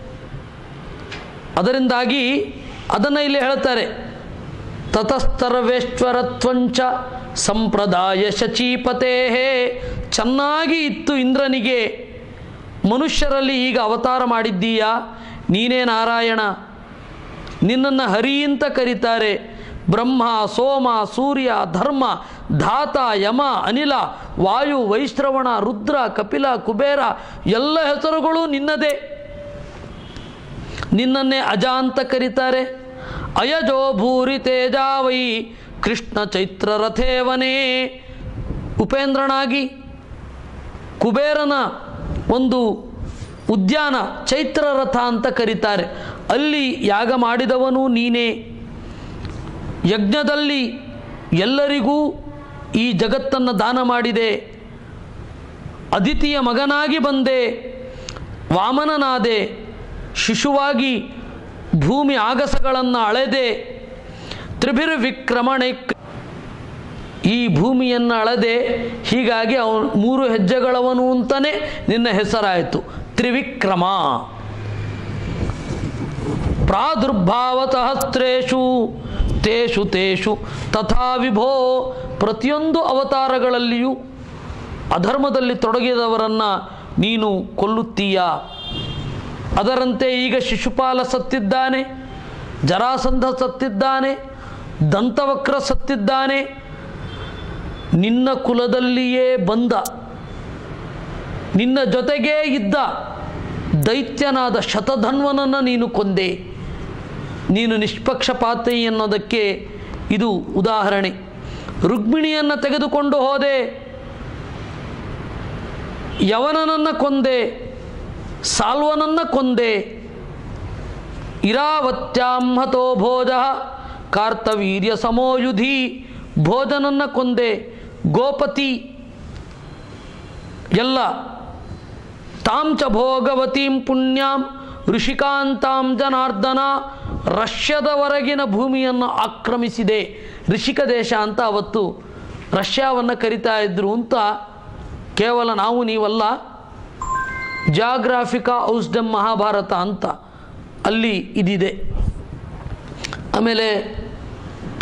ಅದರಿಂದಾಗಿ ಅದನ್ನು ಇಲ್ಲಿ ಹೇಳ್ತಾರೆ ತತಸ್ತರವೇಶ್ವರತ್ವಂಚ ಸಂಪ್ರದಾಯ ಶಚೀಪತೆ ಚೆನ್ನಾಗಿ ಇತ್ತು ಇಂದ್ರನಿಗೆ ಮನುಷ್ಯರಲ್ಲಿ ಈಗ ಅವತಾರ ಮಾಡಿದ್ದೀಯಾ ನೀನೇ ನಾರಾಯಣ ನಿನ್ನನ್ನು ಹರಿ ಅಂತ ಕರೀತಾರೆ ಬ್ರಹ್ಮ ಸೋಮ ಸೂರ್ಯ ಧರ್ಮ ಧಾತ ಯಮ ಅನಿಲ ವಾಯು ವೈಶ್ರವಣ ರುದ್ರ ಕಪಿಲ ಕುಬೇರ ಎಲ್ಲ ಹೆಸರುಗಳು ನಿನ್ನದೇ ನಿನ್ನನ್ನೇ ಅಜ ಅಂತ ಕರೀತಾರೆ ಅಯಜೋ ಭೂರಿ ತೇಜಾವೈ ಕೃಷ್ಣ ಚೈತ್ರ ರಥೇವನೇ ಉಪೇಂದ್ರನಾಗಿ ಕುಬೇರನ ಒಂದು ಉದ್ಯಾನ ಚೈತ್ರ ರಥ ಅಂತ ಕರೀತಾರೆ ಅಲ್ಲಿ ಯಾಗ ಮಾಡಿದವನು ನೀನೇ ಯಜ್ಞದಲ್ಲಿ ಎಲ್ಲರಿಗೂ ಈ ಜಗತ್ತನ್ನು ದಾನ ಮಾಡಿದೆ ಅದಿತಿಯ ಮಗನಾಗಿ ಬಂದೆ ವಾಮನನಾದೆ ಶಿಶುವಾಗಿ ಭೂಮಿ ಆಗಸಗಳನ್ನು ಅಳೆದೆ ತ್ರಿಭಿರ್ವಿಕ್ರಮಣೆ ಈ ಭೂಮಿಯನ್ನು ಅಳದೆ ಹೀಗಾಗಿ ಅವನು ಮೂರು ಹೆಜ್ಜೆಗಳವನು ಅಂತಲೇ ನಿನ್ನ ಹೆಸರಾಯಿತು ತ್ರಿವಿಕ್ರಮ ಪ್ರಾದುರ್ಭಾವತಹಸ್ತ್ರೇಷು ತೇಷು ತೇಷು ತಥಾ ವಿಭೋ ಪ್ರತಿಯೊಂದು ಅವತಾರಗಳಲ್ಲಿಯೂ ಅಧರ್ಮದಲ್ಲಿ ತೊಡಗಿದವರನ್ನು ನೀನು ಕೊಲ್ಲುತ್ತೀಯ ಅದರಂತೆ ಈಗ ಶಿಶುಪಾಲ ಸತ್ತಿದ್ದಾನೆ ಜರಾಸಂಧ ಸತ್ತಿದ್ದಾನೆ ದಂತವಕ್ರ ಸತ್ತಿದ್ದಾನೆ ನಿನ್ನ ಕುಲದಲ್ಲಿಯೇ ಬಂದ ನಿನ್ನ ಜೊತೆಗೇ ಇದ್ದ ದೈತ್ಯನಾದ ಶತಧನ್ವನನ್ನು ನೀನು ಕೊಂದೆ ನೀನು ನಿಷ್ಪಕ್ಷಪಾತಿ ಅನ್ನೋದಕ್ಕೆ ಇದು ಉದಾಹರಣೆ ರುಕ್ಮಿಣಿಯನ್ನು ತೆಗೆದುಕೊಂಡು ಹೋದೆ ಯವನನನ್ನು ಕೊಂದೆ ಸಾಲ್ವನನ್ನು ಕೊಂದೆ ಇರಾವತ್ಯಾಂ ಹತೋ ಭೋಜ ಕಾರ್ತವೀರ್ಯ ಸಮೋಯುಧಿ ಭೋಜನನ್ನು ಕೊಂದೆ ಗೋಪತಿ ಎಲ್ಲ ತಾಂ ಚ ಭೋಗವತೀಂ ಪುಣ್ಯಾಂ ಋಷಿಕಾಂತಾಂ ಜನಾರ್ದನ ರಷ್ಯಾದವರೆಗಿನ ಭೂಮಿಯನ್ನು ಆಕ್ರಮಿಸಿದೆ ಋಷಿಕ ದೇಶ ಅಂತ ಅವತ್ತು ರಷ್ಯಾವನ್ನು ಕರಿತಾ ಇದ್ರು ಅಂತ ಕೇವಲ ನಾವು ನೀವಲ್ಲ ಜಾಗ್ರಾಫಿಕಾ ಔಸ್ಡಮ್ ಮಹಾಭಾರತ ಅಂತ ಅಲ್ಲಿ ಇದಿದೆ ಆಮೇಲೆ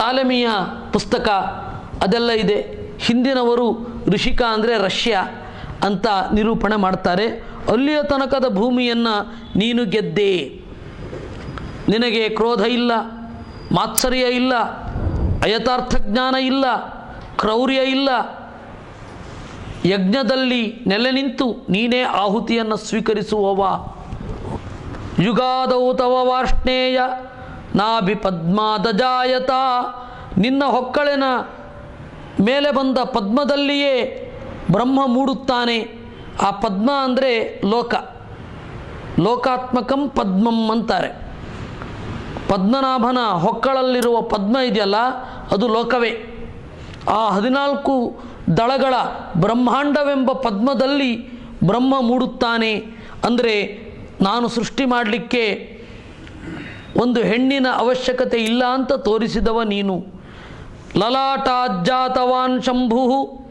ಟಾಲೆಮಿಯ ಪುಸ್ತಕ ಅದೆಲ್ಲ ಇದೆ ಹಿಂದಿನವರು ಋಷಿಕ ಅಂದರೆ ರಷ್ಯಾ ಅಂತ ನಿರೂಪಣೆ ಮಾಡ್ತಾರೆ ಅಲ್ಲಿಯ ತನಕದ ಭೂಮಿಯನ್ನು ನೀನು ಗೆದ್ದೆ ನಿನಗೆ ಕ್ರೋಧ ಇಲ್ಲ ಮಾತ್ಸರ್ಯ ಇಲ್ಲ ಅಯಥಾರ್ಥ ಜ್ಞಾನ ಇಲ್ಲ ಕ್ರೌರ್ಯ ಇಲ್ಲ ಯಜ್ಞದಲ್ಲಿ ನೆಲೆ ನಿಂತು ನೀನೇ ಆಹುತಿಯನ್ನು ಸ್ವೀಕರಿಸುವವ ಯುಗಾದೌ ತವ ವಾರ್ಷ್ಣೇಯ ನಾಭಿ ಪದ್ಮಾದಜಾಯತ ನಿನ್ನ ಹೊಕ್ಕಳಿನ ಮೇಲೆ ಬಂದ ಪದ್ಮದಲ್ಲಿಯೇ ಬ್ರಹ್ಮ ಮೂಡುತ್ತಾನೆ ಆ ಪದ್ಮ ಅಂದರೆ ಲೋಕ ಲೋಕಾತ್ಮಕಂ ಪದ್ಮಂ ಅಂತಾರೆ ಪದ್ಮನಾಭನ ಹೊಕ್ಕಳಲ್ಲಿರುವ ಪದ್ಮ ಇದೆಯಲ್ಲ ಅದು ಲೋಕವೇ ಆ ಹದಿನಾಲ್ಕು ದಳಗಳ ಬ್ರಹ್ಮಾಂಡವೆಂಬ ಪದ್ಮದಲ್ಲಿ ಬ್ರಹ್ಮ ಮೂಡುತ್ತಾನೆ ಅಂದರೆ ನಾನು ಸೃಷ್ಟಿ ಮಾಡಲಿಕ್ಕೆ ಒಂದು ಹೆಣ್ಣಿನ ಅವಶ್ಯಕತೆ ಇಲ್ಲ ಅಂತ ತೋರಿಸಿದವ ನೀನು ಲಲಾಟಾಜ್ಜಾತವಾನ್ ಶಂಭು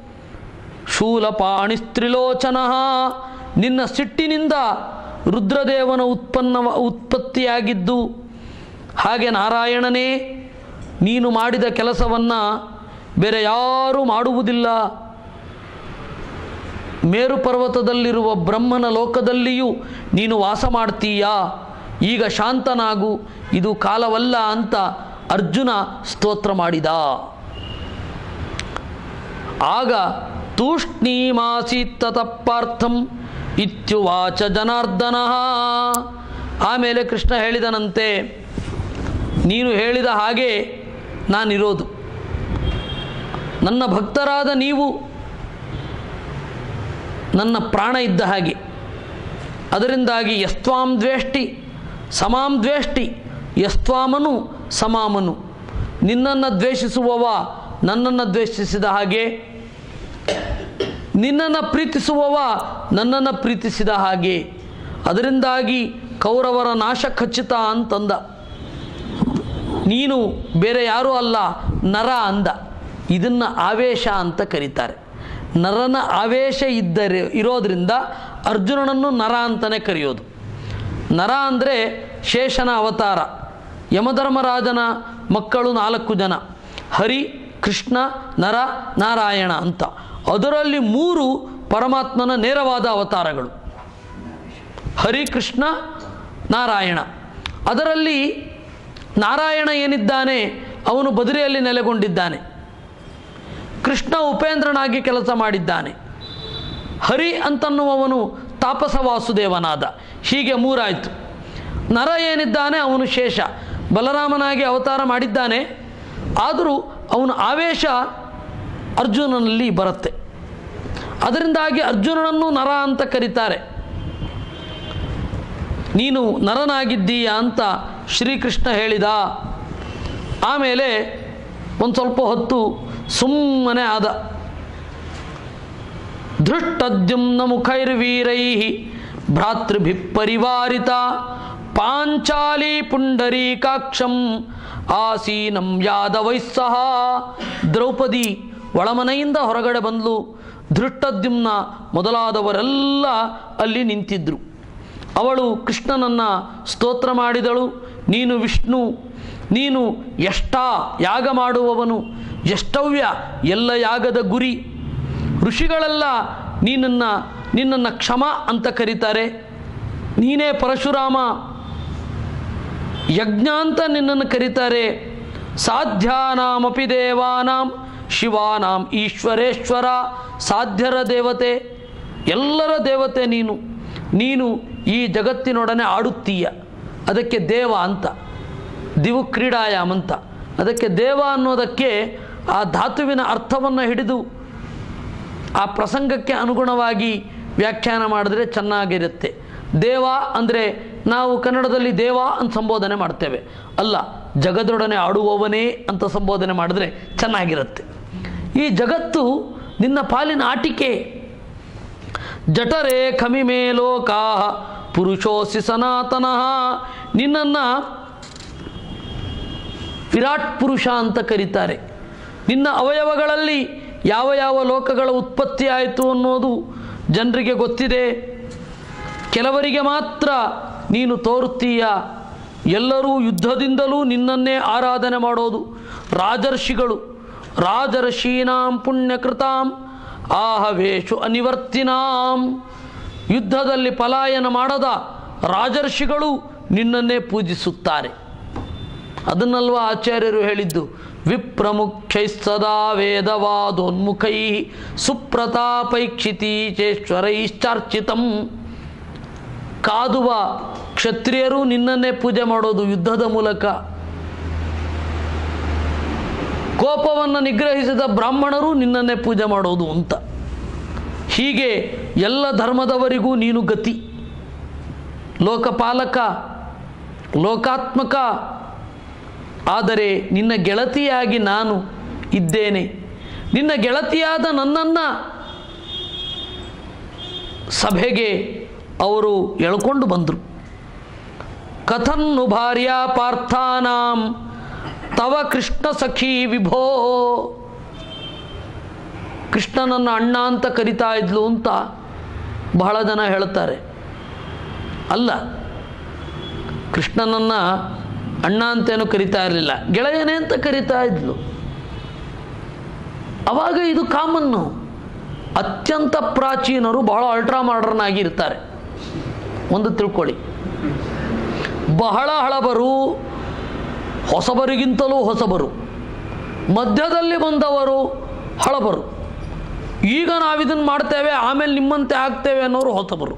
ಶೂಲಪಾಣಿಸ್ತ್ರಿಲೋಚನ ನಿನ್ನ ಸಿಟ್ಟಿನಿಂದ ರುದ್ರದೇವನ ಉತ್ಪನ್ನ ಉತ್ಪತ್ತಿಯಾಗಿದ್ದು ಹಾಗೆ ನಾರಾಯಣನೇ ನೀನು ಮಾಡಿದ ಕೆಲಸವನ್ನು ಬೇರೆ ಯಾರೂ ಮಾಡುವುದಿಲ್ಲ ಮೇರು ಪರ್ವತದಲ್ಲಿರುವ ಬ್ರಹ್ಮನ ಲೋಕದಲ್ಲಿಯೂ ನೀನು ವಾಸ ಮಾಡ್ತೀಯಾ ಈಗ ಶಾಂತನಾಗು ಇದು ಕಾಲವಲ್ಲ ಅಂತ ಅರ್ಜುನ ಸ್ತೋತ್ರ ಮಾಡಿದ ಆಗ ತೂಷ್ಣೀಮಾಸೀತ್ ಪಾರ್ಥಂ ಇತ್ಯುವಾಚ ಜನಾರ್ದನ ಆಮೇಲೆ ಕೃಷ್ಣ ಹೇಳಿದನಂತೆ ನೀನು ಹೇಳಿದ ಹಾಗೆ ನಾನಿರೋದು ನನ್ನ ಭಕ್ತರಾದ ನೀವು ನನ್ನ ಪ್ರಾಣ ಇದ್ದ ಹಾಗೆ ಅದರಿಂದಾಗಿ ಯಸ್ತ್ವಾಂ ದ್ವೇಷ್ಟಿ ಸಮಾಂ ದ್ವೇಷ್ಟಿ ಯಸ್ತ್ವಾಮನು ಸಮಾಮನು ನಿನ್ನನ್ನು ದ್ವೇಷಿಸುವವ ನನ್ನನ್ನು ದ್ವೇಷಿಸಿದ ಹಾಗೆ ನಿನ್ನನ್ನು ಪ್ರೀತಿಸುವವ ನನ್ನನ್ನು ಪ್ರೀತಿಸಿದ ಹಾಗೆ ಅದರಿಂದಾಗಿ ಕೌರವರ ನಾಶ ಖಚಿತ ಅಂತಂದ ನೀನು ಬೇರೆ ಯಾರೂ ಅಲ್ಲ ನರ ಅಂದ ಇದನ್ನು ಆವೇಶ ಅಂತ ಕರೀತಾರೆ ನರನ ಆವೇಶ ಇದ್ದರೆ ಇರೋದ್ರಿಂದ ಅರ್ಜುನನನ್ನು ನರ ಅಂತಲೇ ಕರೆಯೋದು ನರ ಅಂದರೆ ಶೇಷನ ಅವತಾರ ಯಮಧರ್ಮರಾಜನ ಮಕ್ಕಳು ನಾಲ್ಕು ಜನ ಹರಿ ಕೃಷ್ಣ ನರ ನಾರಾಯಣ ಅಂತ ಅದರಲ್ಲಿ ಮೂರು ಪರಮಾತ್ಮನ ನೇರವಾದ ಅವತಾರಗಳು ಹರಿ ಕೃಷ್ಣ ನಾರಾಯಣ ಅದರಲ್ಲಿ ನಾರಾಯಣ ಏನಿದ್ದಾನೆ ಅವನು ಬದರಿಯಲ್ಲಿ ನೆಲೆಗೊಂಡಿದ್ದಾನೆ ಕೃಷ್ಣ ಉಪೇಂದ್ರನಾಗಿ ಕೆಲಸ ಮಾಡಿದ್ದಾನೆ ಹರಿ ಅಂತನ್ನುವವನು ತಾಪಸ ವಾಸುದೇವನಾದ ಹೀಗೆ ಮೂರಾಯಿತು ನರ ಏನಿದ್ದಾನೆ ಅವನು ಶೇಷ ಬಲರಾಮನಾಗಿ ಅವತಾರ ಮಾಡಿದ್ದಾನೆ ಆದರೂ ಅವನ ಆವೇಶ ಅರ್ಜುನನಲ್ಲಿ ಬರುತ್ತೆ ಅದರಿಂದಾಗಿ ಅರ್ಜುನನನ್ನು ನರ ಅಂತ ಕರೀತಾರೆ ನೀನು ನರನಾಗಿದ್ದೀಯ ಅಂತ ಶ್ರೀಕೃಷ್ಣ ಹೇಳಿದ ಆಮೇಲೆ ಒಂದು ಸ್ವಲ್ಪ ಹೊತ್ತು ಸುಮ್ಮನೆ ಆದ ಧೃಷ್ಟದ್ಯುಮ್ನ ಮುಖೈರ್ವೀರೈ ಭ್ರಾತೃಭಿ ಪರಿವಾರಿತ ಪಾಂಚಾಲಿ ಪುಂಡರೀಕಾಕ್ಷಂ ಆಸೀನಂ ಯಾದವೈಸ್ಸಹ ದ್ರೌಪದಿ ಒಳಮನೆಯಿಂದ ಹೊರಗಡೆ ಬಂದ್ಲು ಧೃಷ್ಟದ್ಯುಮ್ನ ಮೊದಲಾದವರೆಲ್ಲ ಅಲ್ಲಿ ನಿಂತಿದ್ರು ಅವಳು ಕೃಷ್ಣನನ್ನು ಸ್ತೋತ್ರ ಮಾಡಿದಳು ನೀನು ವಿಷ್ಣು ನೀನು ಎಷ್ಟ ಯಾಗ ಮಾಡುವವನು ಎಷ್ಟವ್ಯ ಎಲ್ಲ ಯಾಗದ ಗುರಿ ಋಷಿಗಳೆಲ್ಲ ನೀನನ್ನು ನಿನ್ನನ್ನು ಕ್ಷಮ ಅಂತ ಕರೀತಾರೆ ನೀನೇ ಪರಶುರಾಮ ಯಜ್ಞ ಅಂತ ನಿನ್ನನ್ನು ಕರೀತಾರೆ ಸಾಧ್ಯಾನಾಮಪಿ ದೇವಾನಾಂ ಶಿವಾನಾಂ ಈಶ್ವರೇಶ್ವರ ಸಾಧ್ಯರ ದೇವತೆ ಎಲ್ಲರ ದೇವತೆ ನೀನು ನೀನು ಈ ಜಗತ್ತಿನೊಡನೆ ಆಡುತ್ತೀಯ ಅದಕ್ಕೆ ದೇವ ಅಂತ ದಿವು ಕ್ರೀಡಾಯಾಮ್ ಅಂತ ಅದಕ್ಕೆ ದೇವ ಅನ್ನೋದಕ್ಕೆ ಆ ಧಾತುವಿನ ಅರ್ಥವನ್ನು ಹಿಡಿದು ಆ ಪ್ರಸಂಗಕ್ಕೆ ಅನುಗುಣವಾಗಿ ವ್ಯಾಖ್ಯಾನ ಮಾಡಿದ್ರೆ ಚೆನ್ನಾಗಿರುತ್ತೆ ದೇವ ಅಂದರೆ ನಾವು ಕನ್ನಡದಲ್ಲಿ ದೇವ ಅಂತ ಸಂಬೋಧನೆ ಮಾಡ್ತೇವೆ ಅಲ್ಲ ಜಗದೊಡನೆ ಆಡುವವನೇ ಅಂತ ಸಂಬೋಧನೆ ಮಾಡಿದ್ರೆ ಚೆನ್ನಾಗಿರುತ್ತೆ ಈ ಜಗತ್ತು ನಿನ್ನ ಪಾಲಿನ ಆಟಿಕೆ ಜಠರೇ ಖಮಿಮೇ ಲೋಕಾ ಪುರುಷೋಸಿ ಸನಾತನಃ ನಿನ್ನನ್ನು ವಿರಾಟ್ ಪುರುಷ ಅಂತ ಕರೀತಾರೆ ನಿನ್ನ ಅವಯವಗಳಲ್ಲಿ ಯಾವ ಯಾವ ಲೋಕಗಳ ಉತ್ಪತ್ತಿ ಆಯಿತು ಅನ್ನೋದು ಜನರಿಗೆ ಗೊತ್ತಿದೆ ಕೆಲವರಿಗೆ ಮಾತ್ರ ನೀನು ತೋರುತ್ತೀಯ ಎಲ್ಲರೂ ಯುದ್ಧದಿಂದಲೂ ನಿನ್ನನ್ನೇ ಆರಾಧನೆ ಮಾಡೋದು ರಾಜರ್ಷಿಗಳು ರಾಜರ್ಷೀನಾಂ ಪುಣ್ಯಕೃತಾಂ ಆಹವೇಶು ಅನಿವರ್ತಿನಾಂ ಯುದ್ಧದಲ್ಲಿ ಪಲಾಯನ ಮಾಡದ ರಾಜರ್ಷಿಗಳು ನಿನ್ನನ್ನೇ ಪೂಜಿಸುತ್ತಾರೆ ಅದನ್ನಲ್ವ ಆಚಾರ್ಯರು ಹೇಳಿದ್ದು ವಿಪ್ರಮುಖ್ಯೈ ಸದಾ ವೇದವಾದೋನ್ಮುಖೈ ಸುಪ್ರತಾಪೈಕ್ಷಿತೀಚೇಶ್ವರೈಶ್ಚಾರ್ಚಿತಂ ಕಾದುವ ಕ್ಷತ್ರಿಯರು ನಿನ್ನನ್ನೇ ಪೂಜೆ ಮಾಡೋದು ಯುದ್ಧದ ಮೂಲಕ ಕೋಪವನ್ನು ನಿಗ್ರಹಿಸಿದ ಬ್ರಾಹ್ಮಣರು ನಿನ್ನನ್ನೇ ಪೂಜೆ ಮಾಡೋದು ಅಂತ ಹೀಗೆ ಎಲ್ಲ ಧರ್ಮದವರಿಗೂ ನೀನು ಗತಿ ಲೋಕಪಾಲಕ ಲೋಕಾತ್ಮಕ ಆದರೆ ನಿನ್ನ ಗೆಳತಿಯಾಗಿ ನಾನು ಇದ್ದೇನೆ ನಿನ್ನ ಗೆಳತಿಯಾದ ನನ್ನನ್ನು ಸಭೆಗೆ ಅವರು ಎಳ್ಕೊಂಡು ಬಂದರು ಕಥನ್ನು ಭಾರ್ಯ ಪಾರ್ಥಾನಾಂ ತವ ಕೃಷ್ಣ ಸಖಿ ವಿಭೋ ಕೃಷ್ಣನನ್ನು ಅಣ್ಣ ಅಂತ ಕರಿತಾ ಇದ್ಲು ಅಂತ ಬಹಳ ಜನ ಹೇಳ್ತಾರೆ ಅಲ್ಲ ಕೃಷ್ಣನನ್ನು ಅಣ್ಣ ಅಂತೇನು ಕರಿತಾ ಇರಲಿಲ್ಲ ಗೆಳೆಯನೇ ಅಂತ ಕರಿತಾ ಇದ್ಲು ಅವಾಗ ಇದು ಕಾಮನ್ನು ಅತ್ಯಂತ ಪ್ರಾಚೀನರು ಬಹಳ ಅಲ್ಟ್ರಾ ಮಾಡರ್ನ್ ಆಗಿರ್ತಾರೆ ಒಂದು ತಿಳ್ಕೊಳ್ಳಿ ಬಹಳ ಹಳಬರು ಹೊಸಬರಿಗಿಂತಲೂ ಹೊಸಬರು ಮಧ್ಯದಲ್ಲಿ ಬಂದವರು ಹಳಬರು ಈಗ ನಾವಿದನ್ನು ಮಾಡ್ತೇವೆ ಆಮೇಲೆ ನಿಮ್ಮಂತೆ ಆಗ್ತೇವೆ ಅನ್ನೋರು ಹೊಸಬರು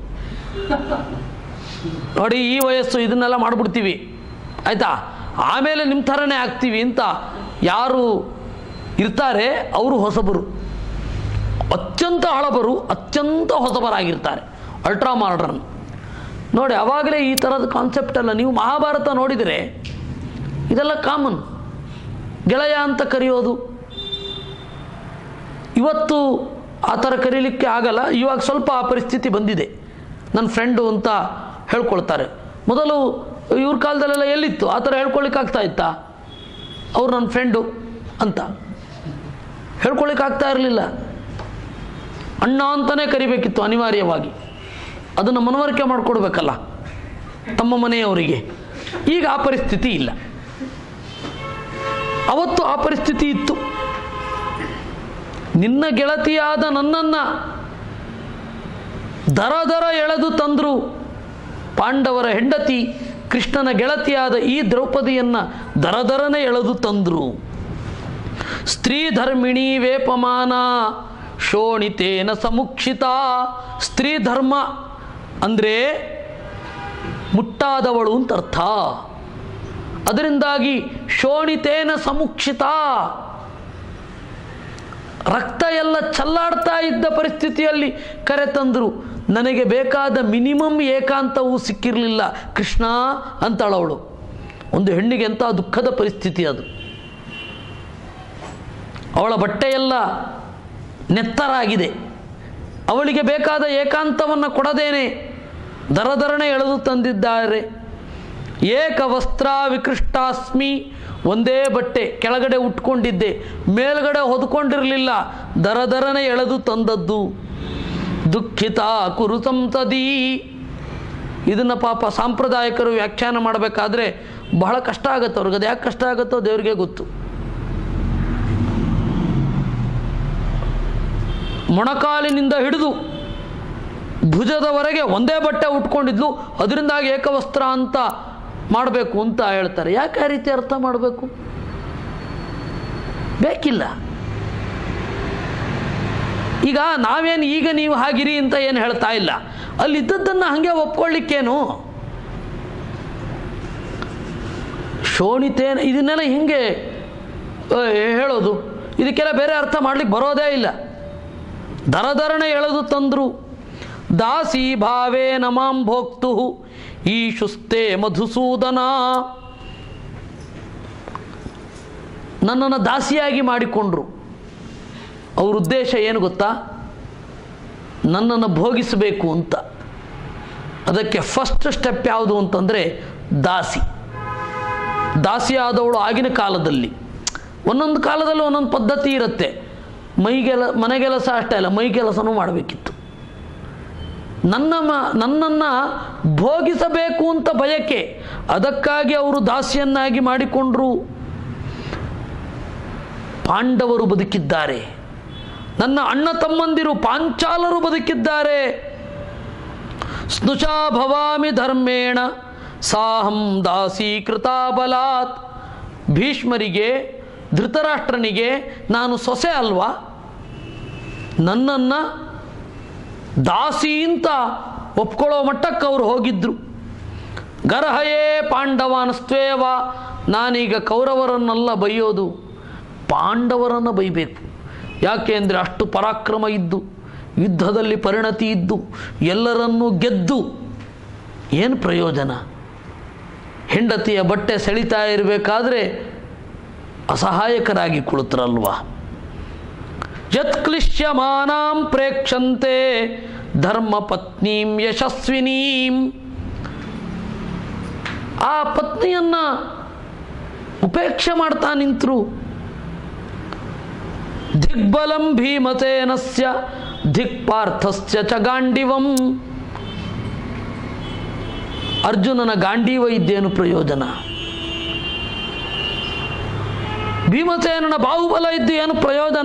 ನೋಡಿ ಈ ವಯಸ್ಸು ಇದನ್ನೆಲ್ಲ ಮಾಡಿಬಿಡ್ತೀವಿ ಆಯಿತಾ ಆಮೇಲೆ ನಿಮ್ಮ ಥರನೇ ಆಗ್ತೀವಿ ಅಂತ ಯಾರು ಇರ್ತಾರೆ ಅವರು ಹೊಸಬರು ಅತ್ಯಂತ ಹಳಬರು ಅತ್ಯಂತ ಹೊಸಬರಾಗಿರ್ತಾರೆ ಅಲ್ಟ್ರಾ ಮಾಡರ್ನ್ ನೋಡಿ ಅವಾಗಲೇ ಈ ಥರದ ಕಾನ್ಸೆಪ್ಟ್ ಅಲ್ಲ ನೀವು ಮಹಾಭಾರತ ನೋಡಿದರೆ ಇದೆಲ್ಲ ಕಾಮನ್ ಗೆಳೆಯ ಅಂತ ಕರೆಯೋದು ಇವತ್ತು ಆ ಥರ ಕರೀಲಿಕ್ಕೆ ಆಗಲ್ಲ ಇವಾಗ ಸ್ವಲ್ಪ ಆ ಪರಿಸ್ಥಿತಿ ಬಂದಿದೆ ನನ್ನ ಫ್ರೆಂಡು ಅಂತ ಹೇಳ್ಕೊಳ್ತಾರೆ ಮೊದಲು ಇವ್ರ ಕಾಲದಲ್ಲೆಲ್ಲ ಎಲ್ಲಿತ್ತು ಆ ಥರ ಹೇಳ್ಕೊಳಿಕ್ಕೆ ಆಗ್ತಾ ಇತ್ತಾ ಅವ್ರು ನನ್ನ ಫ್ರೆಂಡು ಅಂತ ಹೇಳ್ಕೊಳಿಕ್ಕೆ ಆಗ್ತಾ ಇರಲಿಲ್ಲ ಅಣ್ಣ ಅಂತಲೇ ಕರಿಬೇಕಿತ್ತು ಅನಿವಾರ್ಯವಾಗಿ ಅದನ್ನು ಮನವರಿಕೆ ಮಾಡಿಕೊಡ್ಬೇಕಲ್ಲ ತಮ್ಮ ಮನೆಯವರಿಗೆ ಈಗ ಆ ಪರಿಸ್ಥಿತಿ ಇಲ್ಲ ಅವತ್ತು ಆ ಪರಿಸ್ಥಿತಿ ಇತ್ತು ನಿನ್ನ ಗೆಳತಿಯಾದ ನನ್ನನ್ನು ದರ ದರ ಎಳೆದು ತಂದರು ಪಾಂಡವರ ಹೆಂಡತಿ ಕೃಷ್ಣನ ಗೆಳತಿಯಾದ ಈ ದ್ರೌಪದಿಯನ್ನು ದರ ದರನೆ ಎಳೆದು ತಂದರು ಸ್ತ್ರೀ ಧರ್ಮಿಣಿ ವೇಪಮಾನ ಶೋಣಿತೇನ ಸಮುಕ್ಷಿತ ಸ್ತ್ರೀ ಧರ್ಮ ಅಂದರೆ ಮುಟ್ಟಾದವಳು ಅಂತ ಅರ್ಥ ಅದರಿಂದಾಗಿ ಶೋಣಿತೇನ ಸಮುಕ್ಷಿತ ರಕ್ತ ಎಲ್ಲ ಚಲ್ಲಾಡ್ತಾ ಇದ್ದ ಪರಿಸ್ಥಿತಿಯಲ್ಲಿ ಕರೆ ತಂದರು ನನಗೆ ಬೇಕಾದ ಮಿನಿಮಮ್ ಏಕಾಂತವೂ ಸಿಕ್ಕಿರಲಿಲ್ಲ ಕೃಷ್ಣ ಅಂತಾಳವಳು ಒಂದು ಹೆಣ್ಣಿಗೆ ಎಂಥ ದುಃಖದ ಪರಿಸ್ಥಿತಿ ಅದು ಅವಳ ಬಟ್ಟೆಯೆಲ್ಲ ನೆತ್ತರಾಗಿದೆ ಅವಳಿಗೆ ಬೇಕಾದ ಏಕಾಂತವನ್ನು ಕೊಡದೇನೆ ದರದರನೆ ಎಳೆದು ತಂದಿದ್ದಾರೆ ಏಕ ವಸ್ತ್ರ ವಿಕೃಷ್ಟಾಸ್ಮಿ ಒಂದೇ ಬಟ್ಟೆ ಕೆಳಗಡೆ ಉಟ್ಕೊಂಡಿದ್ದೆ ಮೇಲ್ಗಡೆ ಹೊದ್ಕೊಂಡಿರಲಿಲ್ಲ ದರದರನೆ ಎಳೆದು ತಂದದ್ದು ದುಃಖಿತ ಕುರು ಸಂಸದೀ ಇದನ್ನು ಪಾಪ ಸಾಂಪ್ರದಾಯಿಕರು ವ್ಯಾಖ್ಯಾನ ಮಾಡಬೇಕಾದ್ರೆ ಬಹಳ ಕಷ್ಟ ಆಗುತ್ತೆ ಅವ್ರಿಗೆ ಅದು ಯಾಕೆ ಕಷ್ಟ ಆಗುತ್ತೋ ದೇವರಿಗೆ ಗೊತ್ತು ಮೊಣಕಾಲಿನಿಂದ ಹಿಡಿದು ಭುಜದವರೆಗೆ ಒಂದೇ ಬಟ್ಟೆ ಉಟ್ಕೊಂಡಿದ್ಲು ಅದರಿಂದಾಗಿ ಏಕವಸ್ತ್ರ ಅಂತ ಮಾಡಬೇಕು ಅಂತ ಹೇಳ್ತಾರೆ ಯಾಕೆ ಆ ರೀತಿ ಅರ್ಥ ಮಾಡಬೇಕು ಬೇಕಿಲ್ಲ ಈಗ ನಾವೇನು ಈಗ ನೀವು ಹಾಗಿರಿ ಅಂತ ಏನು ಹೇಳ್ತಾ ಇಲ್ಲ ಅಲ್ಲಿದ್ದದ್ದನ್ನು ಹಾಗೆ ಒಪ್ಕೊಳ್ಳಿಕ್ಕೇನು ಶೋಣಿತೇನ ಇದನ್ನೆಲ್ಲ ಹಿಂಗೆ ಆ, ಹೇಳೋದು ಇದಕ್ಕೆಲ್ಲ ಬೇರೆ ಅರ್ಥ ಮಾಡ್ಲಿಕ್ಕೆ ಬರೋದೇ ಇಲ್ಲ ದರದರನೆ ಎಳೆದು ತಂದರು ದಾಸಿ ಭಾವೇ ನಮಾಂ ಭೋಕ್ತು ಈಶುಸ್ತೆ ಮಧುಸೂದನ ನನ್ನನ್ನು ದಾಸಿಯಾಗಿ ಮಾಡಿಕೊಂಡ್ರು ಅವ್ರ ಉದ್ದೇಶ ಏನು ಗೊತ್ತಾ ನನ್ನನ್ನು ಭೋಗಿಸಬೇಕು ಅಂತ ಅದಕ್ಕೆ ಫಸ್ಟ್ ಸ್ಟೆಪ್ ಯಾವುದು ಅಂತಂದರೆ ದಾಸಿ ದಾಸಿ ಆದವಳು ಆಗಿನ ಕಾಲದಲ್ಲಿ ಒಂದೊಂದು ಕಾಲದಲ್ಲಿ ಒಂದೊಂದು ಪದ್ಧತಿ ಇರುತ್ತೆ ಮೈಗೆಲ ಮನೆಗೆಲಸ ಅಷ್ಟೇ ಅಲ್ಲ ಮೈ ಕೆಲಸನೂ ಮಾಡಬೇಕಿತ್ತು ನನ್ನ ಮ ನನ್ನನ್ನು ಭೋಗಿಸಬೇಕು ಅಂತ ಬಯಕೆ ಅದಕ್ಕಾಗಿ ಅವರು ದಾಸಿಯನ್ನಾಗಿ ಮಾಡಿಕೊಂಡ್ರು ಪಾಂಡವರು ಬದುಕಿದ್ದಾರೆ ನನ್ನ ಅಣ್ಣ ತಮ್ಮಂದಿರು ಪಾಂಚಾಲರು ಬದುಕಿದ್ದಾರೆ ಸ್ನುಷಾ ಭವಾಮಿ ಧರ್ಮೇಣ ಸಾಹಂ ದಾಸೀಕೃತ ಬಲಾತ್ ಭೀಷ್ಮರಿಗೆ ಧೃತರಾಷ್ಟ್ರನಿಗೆ ನಾನು ಸೊಸೆ ಅಲ್ವಾ ನನ್ನನ್ನು ದಾಸಿ ಅಂತ ಒಪ್ಕೊಳ್ಳೋ ಮಟ್ಟಕ್ಕೆ ಅವರು ಹೋಗಿದ್ರು ಗರ್ಹಯೇ ಪಾಂಡವಾನಸ್ತ್ವೇವ ನಾನೀಗ ಕೌರವರನ್ನೆಲ್ಲ ಬೈಯೋದು ಪಾಂಡವರನ್ನು ಬೈಬೇಕು ಯಾಕೆ ಅಂದರೆ ಅಷ್ಟು ಪರಾಕ್ರಮ ಇದ್ದು ಯುದ್ಧದಲ್ಲಿ ಪರಿಣತಿ ಇದ್ದು ಎಲ್ಲರನ್ನೂ ಗೆದ್ದು ಏನು ಪ್ರಯೋಜನ ಹೆಂಡತಿಯ ಬಟ್ಟೆ ಸೆಳಿತಾ ಇರಬೇಕಾದ್ರೆ ಅಸಹಾಯಕರಾಗಿ ಕುಳಿತರಲ್ವಾ ಯತ್ಕ್ಲಿಶ್ಯಮಾನಾಂ ಪ್ರೇಕ್ಷಂತೆ ಧರ್ಮ ಪತ್ನೀಂ ಯಶಸ್ವಿನೀಂ ಆ ಪತ್ನಿಯನ್ನ ಉಪೇಕ್ಷೆ ಮಾಡ್ತಾ ನಿಂತರು ದಿಗ್ಬಲಂ ಭೀಮಸೇನಸ್ಯ ದಿಕ್ಪಾರ್ಥಸ್ಯ ಚ ಗಾಂಡಿವಂ ಅರ್ಜುನನ ಗಾಂಡೀವ ಇದ್ದೇನು ಪ್ರಯೋಜನ ಭೀಮಸೇನನ ಬಾಹುಬಲ ಇದ್ದು ಏನು ಪ್ರಯೋಜನ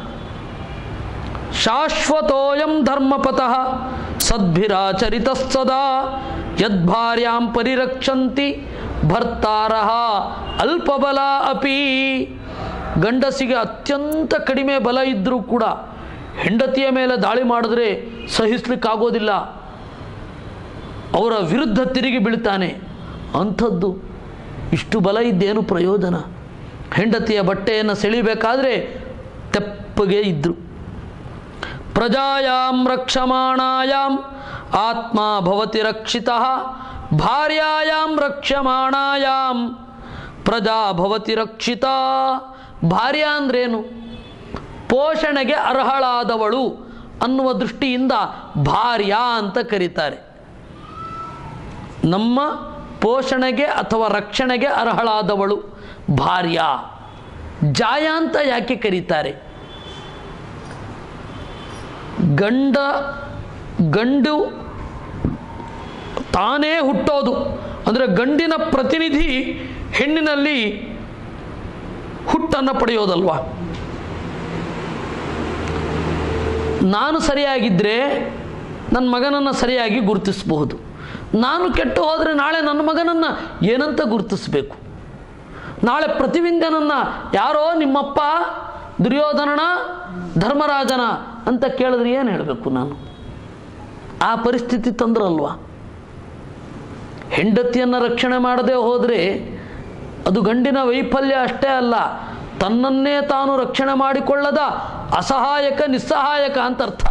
ಶಾಶ್ವತೋಯಂ ಧರ್ಮಪತಃ ಸದ್ಭಿರಾಚರಿತ ಸದಾ ಯದ್ಭಾರ್ಯಾಂ ಪರಿರಕ್ಷಂತಿ ಭರ್ತಾರಃ ಅಲ್ಪಬಲ ಅಪಿ ಗಂಡಸಿಗೆ ಅತ್ಯಂತ ಕಡಿಮೆ ಬಲ ಇದ್ದರೂ ಕೂಡ ಹೆಂಡತಿಯ ಮೇಲೆ ದಾಳಿ ಮಾಡಿದ್ರೆ ಸಹಿಸ್ಲಿಕ್ಕಾಗೋದಿಲ್ಲ ಅವರ ವಿರುದ್ಧ ತಿರುಗಿ ಬೀಳ್ತಾನೆ ಅಂಥದ್ದು ಇಷ್ಟು ಬಲ ಇದ್ದೇನು ಪ್ರಯೋಜನ ಹೆಂಡತಿಯ ಬಟ್ಟೆಯನ್ನು ಸೆಳಿಬೇಕಾದ್ರೆ ತೆಪ್ಪಗೆ ಇದ್ದರು ಪ್ರಜಾಯಾಂ ರಕ್ಷಮಾಣಾಯಾಂ ಆತ್ಮ ಭವತಿ ರಕ್ಷಿತ ಭಾರ್ಯಾಯಾಂ ರಕ್ಷಮಾಣಾಯಾಂ ಪ್ರಜಾ ಭವತಿ ರಕ್ಷಿತ ಭಾರ್ಯ ಅಂದ್ರೇನು ಪೋಷಣೆಗೆ ಅರ್ಹಳಾದವಳು ಅನ್ನುವ ದೃಷ್ಟಿಯಿಂದ ಭಾರ್ಯ ಅಂತ ಕರೀತಾರೆ ನಮ್ಮ ಪೋಷಣೆಗೆ ಅಥವಾ ರಕ್ಷಣೆಗೆ ಅರ್ಹಳಾದವಳು ಭಾರ್ಯ ಜಾಯ ಅಂತ ಯಾಕೆ ಕರೀತಾರೆ ಗಂಡ ಗಂಡು ತಾನೇ ಹುಟ್ಟೋದು ಅಂದರೆ ಗಂಡಿನ ಪ್ರತಿನಿಧಿ ಹೆಣ್ಣಿನಲ್ಲಿ ಹುಟ್ಟನ್ನು ಪಡೆಯೋದಲ್ವಾ ನಾನು ಸರಿಯಾಗಿದ್ದರೆ ನನ್ನ ಮಗನನ್ನು ಸರಿಯಾಗಿ ಗುರುತಿಸಬಹುದು ನಾನು ಕೆಟ್ಟು ಹೋದರೆ ನಾಳೆ ನನ್ನ ಮಗನನ್ನು ಏನಂತ ಗುರುತಿಸಬೇಕು ನಾಳೆ ಪ್ರತಿವಿಂದ್ಯನನ್ನು ಯಾರೋ ನಿಮ್ಮಪ್ಪ ದುರ್ಯೋಧನನ ಧರ್ಮರಾಜನ ಅಂತ ಕೇಳಿದ್ರೆ ಏನು ಹೇಳಬೇಕು ನಾನು ಆ ಪರಿಸ್ಥಿತಿ ತಂದ್ರಲ್ವಾ ಹೆಂಡತಿಯನ್ನು ರಕ್ಷಣೆ ಮಾಡದೆ ಹೋದರೆ ಅದು ಗಂಡಿನ ವೈಫಲ್ಯ ಅಷ್ಟೇ ಅಲ್ಲ ತನ್ನನ್ನೇ ತಾನು ರಕ್ಷಣೆ ಮಾಡಿಕೊಳ್ಳದ ಅಸಹಾಯಕ ನಿಸ್ಸಹಾಯಕ ಅಂತ ಅರ್ಥ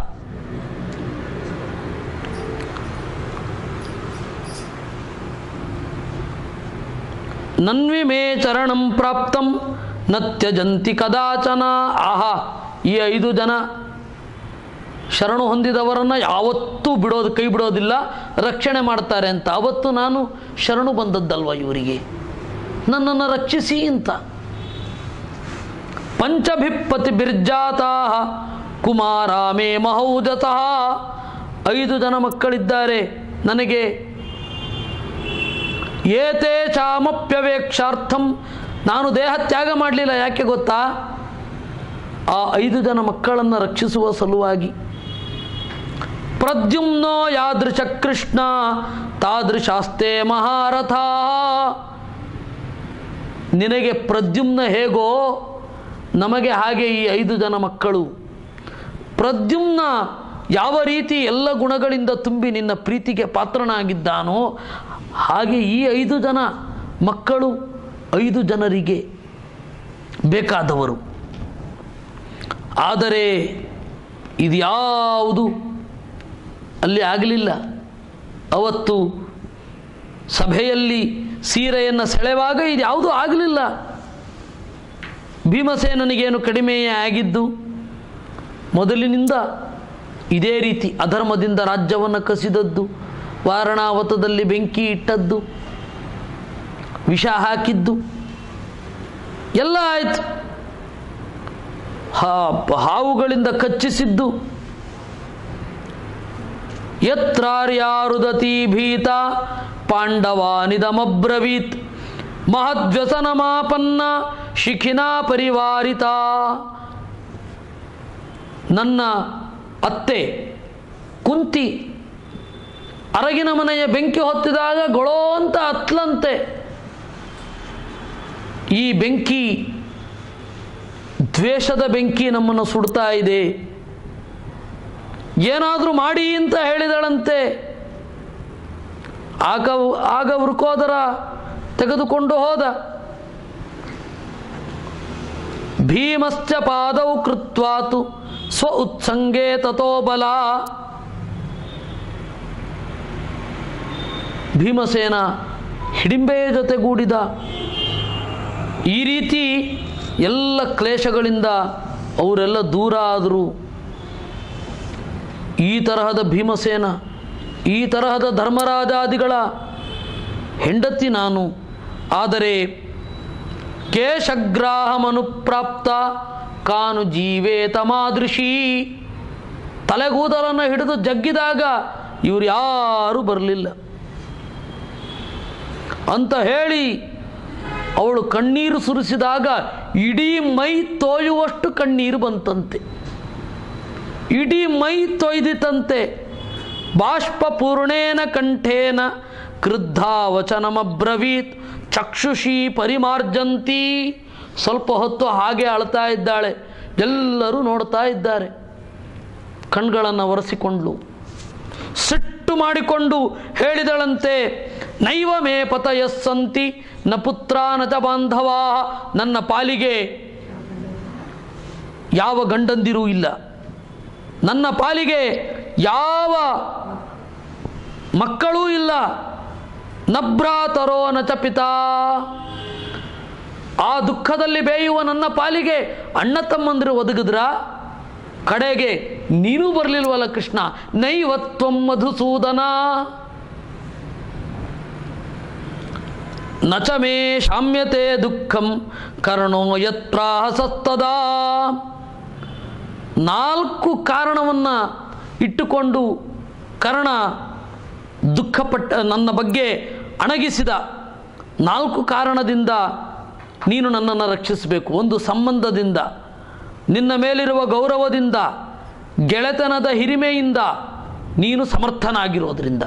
ನನ್ವಿ ಮೇ ಚರಣಂ ಪ್ರಾಪ್ತಂ ನತ್ಯಜಂತಿ ಕದಾಚನ ಆಹಾ ಈ ಐದು ಜನ ಶರಣು ಹೊಂದಿದವರನ್ನು ಯಾವತ್ತೂ ಬಿಡೋದು ಕೈ ಬಿಡೋದಿಲ್ಲ ರಕ್ಷಣೆ ಮಾಡ್ತಾರೆ ಅಂತ ಅವತ್ತು ನಾನು ಶರಣು ಬಂದದ್ದಲ್ವ ಇವರಿಗೆ ನನ್ನನ್ನು ರಕ್ಷಿಸಿ ಅಂತ ಪಂಚಭಿಪ್ಪತಿ ಬಿರ್ಜಾತಾ ಕುಮಾರ ಮೇ ಮಹೌಜತಃ ಐದು ಜನ ಮಕ್ಕಳಿದ್ದಾರೆ ನನಗೆ ಏತೇ ಚಾಮಪ್ಯವೇಕ್ಷಾರ್ಥಂ ನಾನು ದೇಹ ತ್ಯಾಗ ಮಾಡಲಿಲ್ಲ ಯಾಕೆ ಗೊತ್ತಾ ಆ ಐದು ಜನ ಮಕ್ಕಳನ್ನು ರಕ್ಷಿಸುವ ಸಲುವಾಗಿ ಪ್ರದ್ಯುಮ್ನೋ ಯಾದೃಶ ಕೃಷ್ಣ ತಾದೃಶಾಸ್ತೆ ಮಹಾರಥ ನಿನಗೆ ಪ್ರದ್ಯುಮ್ನ ಹೇಗೋ ನಮಗೆ ಹಾಗೆ ಈ ಐದು ಜನ ಮಕ್ಕಳು ಪ್ರದ್ಯುಮ್ನ ಯಾವ ರೀತಿ ಎಲ್ಲ ಗುಣಗಳಿಂದ ತುಂಬಿ ನಿನ್ನ ಪ್ರೀತಿಗೆ ಪಾತ್ರನಾಗಿದ್ದಾನೋ ಹಾಗೆ ಈ ಐದು ಜನ ಮಕ್ಕಳು ಐದು ಜನರಿಗೆ ಬೇಕಾದವರು ಆದರೆ ಇದ್ಯಾವುದು ಅಲ್ಲಿ ಆಗಲಿಲ್ಲ ಅವತ್ತು ಸಭೆಯಲ್ಲಿ ಸೀರೆಯನ್ನು ಸೆಳೆವಾಗ ಇದ್ಯಾವುದೂ ಆಗಲಿಲ್ಲ ಭೀಮಸೇನನಿಗೇನು ಕಡಿಮೆಯೇ ಆಗಿದ್ದು ಮೊದಲಿನಿಂದ ಇದೇ ರೀತಿ ಅಧರ್ಮದಿಂದ ರಾಜ್ಯವನ್ನು ಕಸಿದದ್ದು ವಾರಣಾವತದಲ್ಲಿ ಬೆಂಕಿ ಇಟ್ಟದ್ದು ವಿಷ ಹಾಕಿದ್ದು ಎಲ್ಲ ಆಯಿತು ಹಾವುಗಳಿಂದ ಕಚ್ಚಿಸಿದ್ದು ಯತ್ರಾರ್ಯಾರುದತಿ ಭೀತ ಪಾಂಡವಾನಿದಮಬ್ರವೀತ್ ಮಹದ್ವ್ಯಸನಮಾಪನ್ನ ಶಿಖಿನಾ ಪರಿವಾರಿತ ನನ್ನ ಅತ್ತೆ ಕುಂತಿ ಅರಗಿನ ಮನೆಯ ಬೆಂಕಿ ಹೊತ್ತಿದಾಗ ಗೊಳೋ ಅಂತ ಹತ್ಲಂತೆ ಈ ಬೆಂಕಿ ದ್ವೇಷದ ಬೆಂಕಿ ನಮ್ಮನ್ನು ಸುಡ್ತಾ ಇದೆ ಏನಾದರೂ ಮಾಡಿ ಅಂತ ಹೇಳಿದಳಂತೆ ಆಗ ಆಗ ವೃಕೋದರ ತೆಗೆದುಕೊಂಡು ಹೋದ ಭೀಮಶ್ಚ ಪಾದೌ ಕೃತ್ವಾತು ಸ್ವ ಉತ್ಸಂಗೇ ತಥೋ ಬಲ ಭೀಮಸೇನ ಹಿಡಿಂಬೆಯ ಜೊತೆಗೂಡಿದ ಈ ರೀತಿ ಎಲ್ಲ ಕ್ಲೇಶಗಳಿಂದ ಅವರೆಲ್ಲ ದೂರ ಆದರು ಈ ತರಹದ ಭೀಮಸೇನ ಈ ತರಹದ ಧರ್ಮರಾಜಾದಿಗಳ ಹೆಂಡತಿ ನಾನು ಆದರೆ ಕೇಶಗ್ರಾಹಮನುಪ್ರಾಪ್ತ ಕಾನು ಜೀವೇತ ಮಾದೃಶಿ ತಲೆಗೂದಲನ್ನು ಹಿಡಿದು ಜಗ್ಗಿದಾಗ ಇವರು ಯಾರೂ ಬರಲಿಲ್ಲ ಅಂತ ಹೇಳಿ ಅವಳು ಕಣ್ಣೀರು ಸುರಿಸಿದಾಗ ಇಡೀ ಮೈ ತೋಯುವಷ್ಟು ಕಣ್ಣೀರು ಬಂತಂತೆ ಇಡೀ ಮೈ ತೊಯ್ದಿತಂತೆ ಬಾಷ್ಪಪೂರ್ಣೇನ ಕಂಠೇನ ಕ್ರುದ್ಧಾ ವಚನಮಬ್ರವೀತ್ ಚಕ್ಷುಷಿ ಪರಿಮಾರ್ಜಂತಿ ಸ್ವಲ್ಪ ಹೊತ್ತು ಹಾಗೆ ಅಳ್ತಾ ಇದ್ದಾಳೆ ಎಲ್ಲರೂ ನೋಡ್ತಾ ಇದ್ದಾರೆ ಕಣ್ಗಳನ್ನು ಒರೆಸಿಕೊಂಡ್ಲು ಸಿಟ್ಟು ಮಾಡಿಕೊಂಡು ಹೇಳಿದಳಂತೆ ನೈವ ಮೇ ಪತಯಸ್ಸಂತಿ ನ ಪುತ್ರ ನ ಚ ಬಾಂಧವಾ ನನ್ನ ಪಾಲಿಗೆ ಯಾವ ಗಂಡಂದಿರೂ ಇಲ್ಲ ನನ್ನ ಪಾಲಿಗೆ ಯಾವ ಮಕ್ಕಳೂ ಇಲ್ಲ ನಭ್ರಾತರೋ ನ ಚ ಪಿತಾ ಆ ದುಃಖದಲ್ಲಿ ಬೇಯುವ ನನ್ನ ಪಾಲಿಗೆ ಅಣ್ಣ ತಮ್ಮಂದಿರು ಒದಗಿದ್ರ ಕಡೆಗೆ ನೀನು ಬರಲಿಲ್ವಲ್ಲ ಕೃಷ್ಣ ನೈವತ್ವಂ ಮಧುಸೂದನ ನ ಚ ಮೇ ಶಾಮ್ಯತೆ ದುಃಖಂ ಕರ್ಣೋ ಯತ್ರಾಹಸಸ್ತದಾ ನಾಲ್ಕು ಕಾರಣವನ್ನು ಇಟ್ಟುಕೊಂಡು ಕರ್ಣ ದುಃಖಪಟ್ಟ ನನ್ನ ಬಗ್ಗೆ ಅಣಗಿಸಿದ ನಾಲ್ಕು ಕಾರಣದಿಂದ ನೀನು ನನ್ನನ್ನು ರಕ್ಷಿಸಬೇಕು ಒಂದು ಸಂಬಂಧದಿಂದ ನಿನ್ನ ಮೇಲಿರುವ ಗೌರವದಿಂದ ಗೆಳೆತನದ ಹಿರಿಮೆಯಿಂದ ನೀನು ಸಮರ್ಥನಾಗಿರೋದ್ರಿಂದ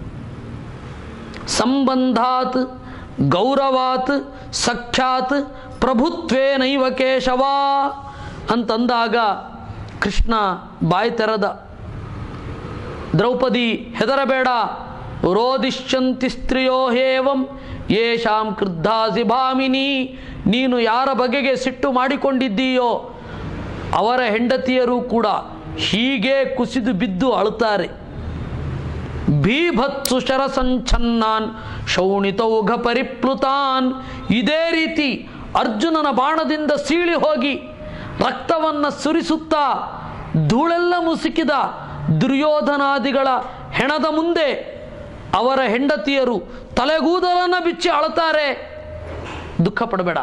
ಸಂಬಂಧಾತ್ ಗೌರವಾತ್ ಸಖ್ಯಾತ್ ಪ್ರಭುತ್ವೇನೈವ ಕೇಶವ ಅಂತಂದಾಗ ಕೃಷ್ಣ ಬಾಯಿ ತೆರೆದ ದ್ರೌಪದಿ ಹೆದರಬೇಡ ರೋದಿಶ್ಯಂತಿ ಸ್ತ್ರೀಯೋ ಹೇವಂ ಯೇಷಾಂ ಕ್ರುದ್ಧಾಸಿ ಭಾಮಿನಿ ನೀನು ಯಾರ ಬಗೆಗೆ ಸಿಟ್ಟು ಮಾಡಿಕೊಂಡಿದ್ದೀಯೋ ಅವರ ಹೆಂಡತಿಯರು ಕೂಡ ಹೀಗೆ ಕುಸಿದು ಬಿದ್ದು ಅಳುತ್ತಾರೆ ಭೀಭತ್ಸು ಶರಸಂಚನ್ನಾನ್ ಶೌಣಿತೌಘ ಪರಿಪ್ಲುತಾನ್ ಇದೇ ರೀತಿ ಅರ್ಜುನನ ಬಾಣದಿಂದ ಸೀಳಿ ಹೋಗಿ ರಕ್ತವನ್ನು ಸುರಿಸುತ್ತಾ ಧೂಳೆಲ್ಲ ಮುಸುಕಿದ ದುರ್ಯೋಧನಾದಿಗಳ ಹೆಣದ ಮುಂದೆ ಅವರ ಹೆಂಡತಿಯರು ತಲೆಗೂದಲನ್ನು ಬಿಚ್ಚಿ ಅಳುತ್ತಾರೆ ದುಃಖ ಪಡಬೇಡ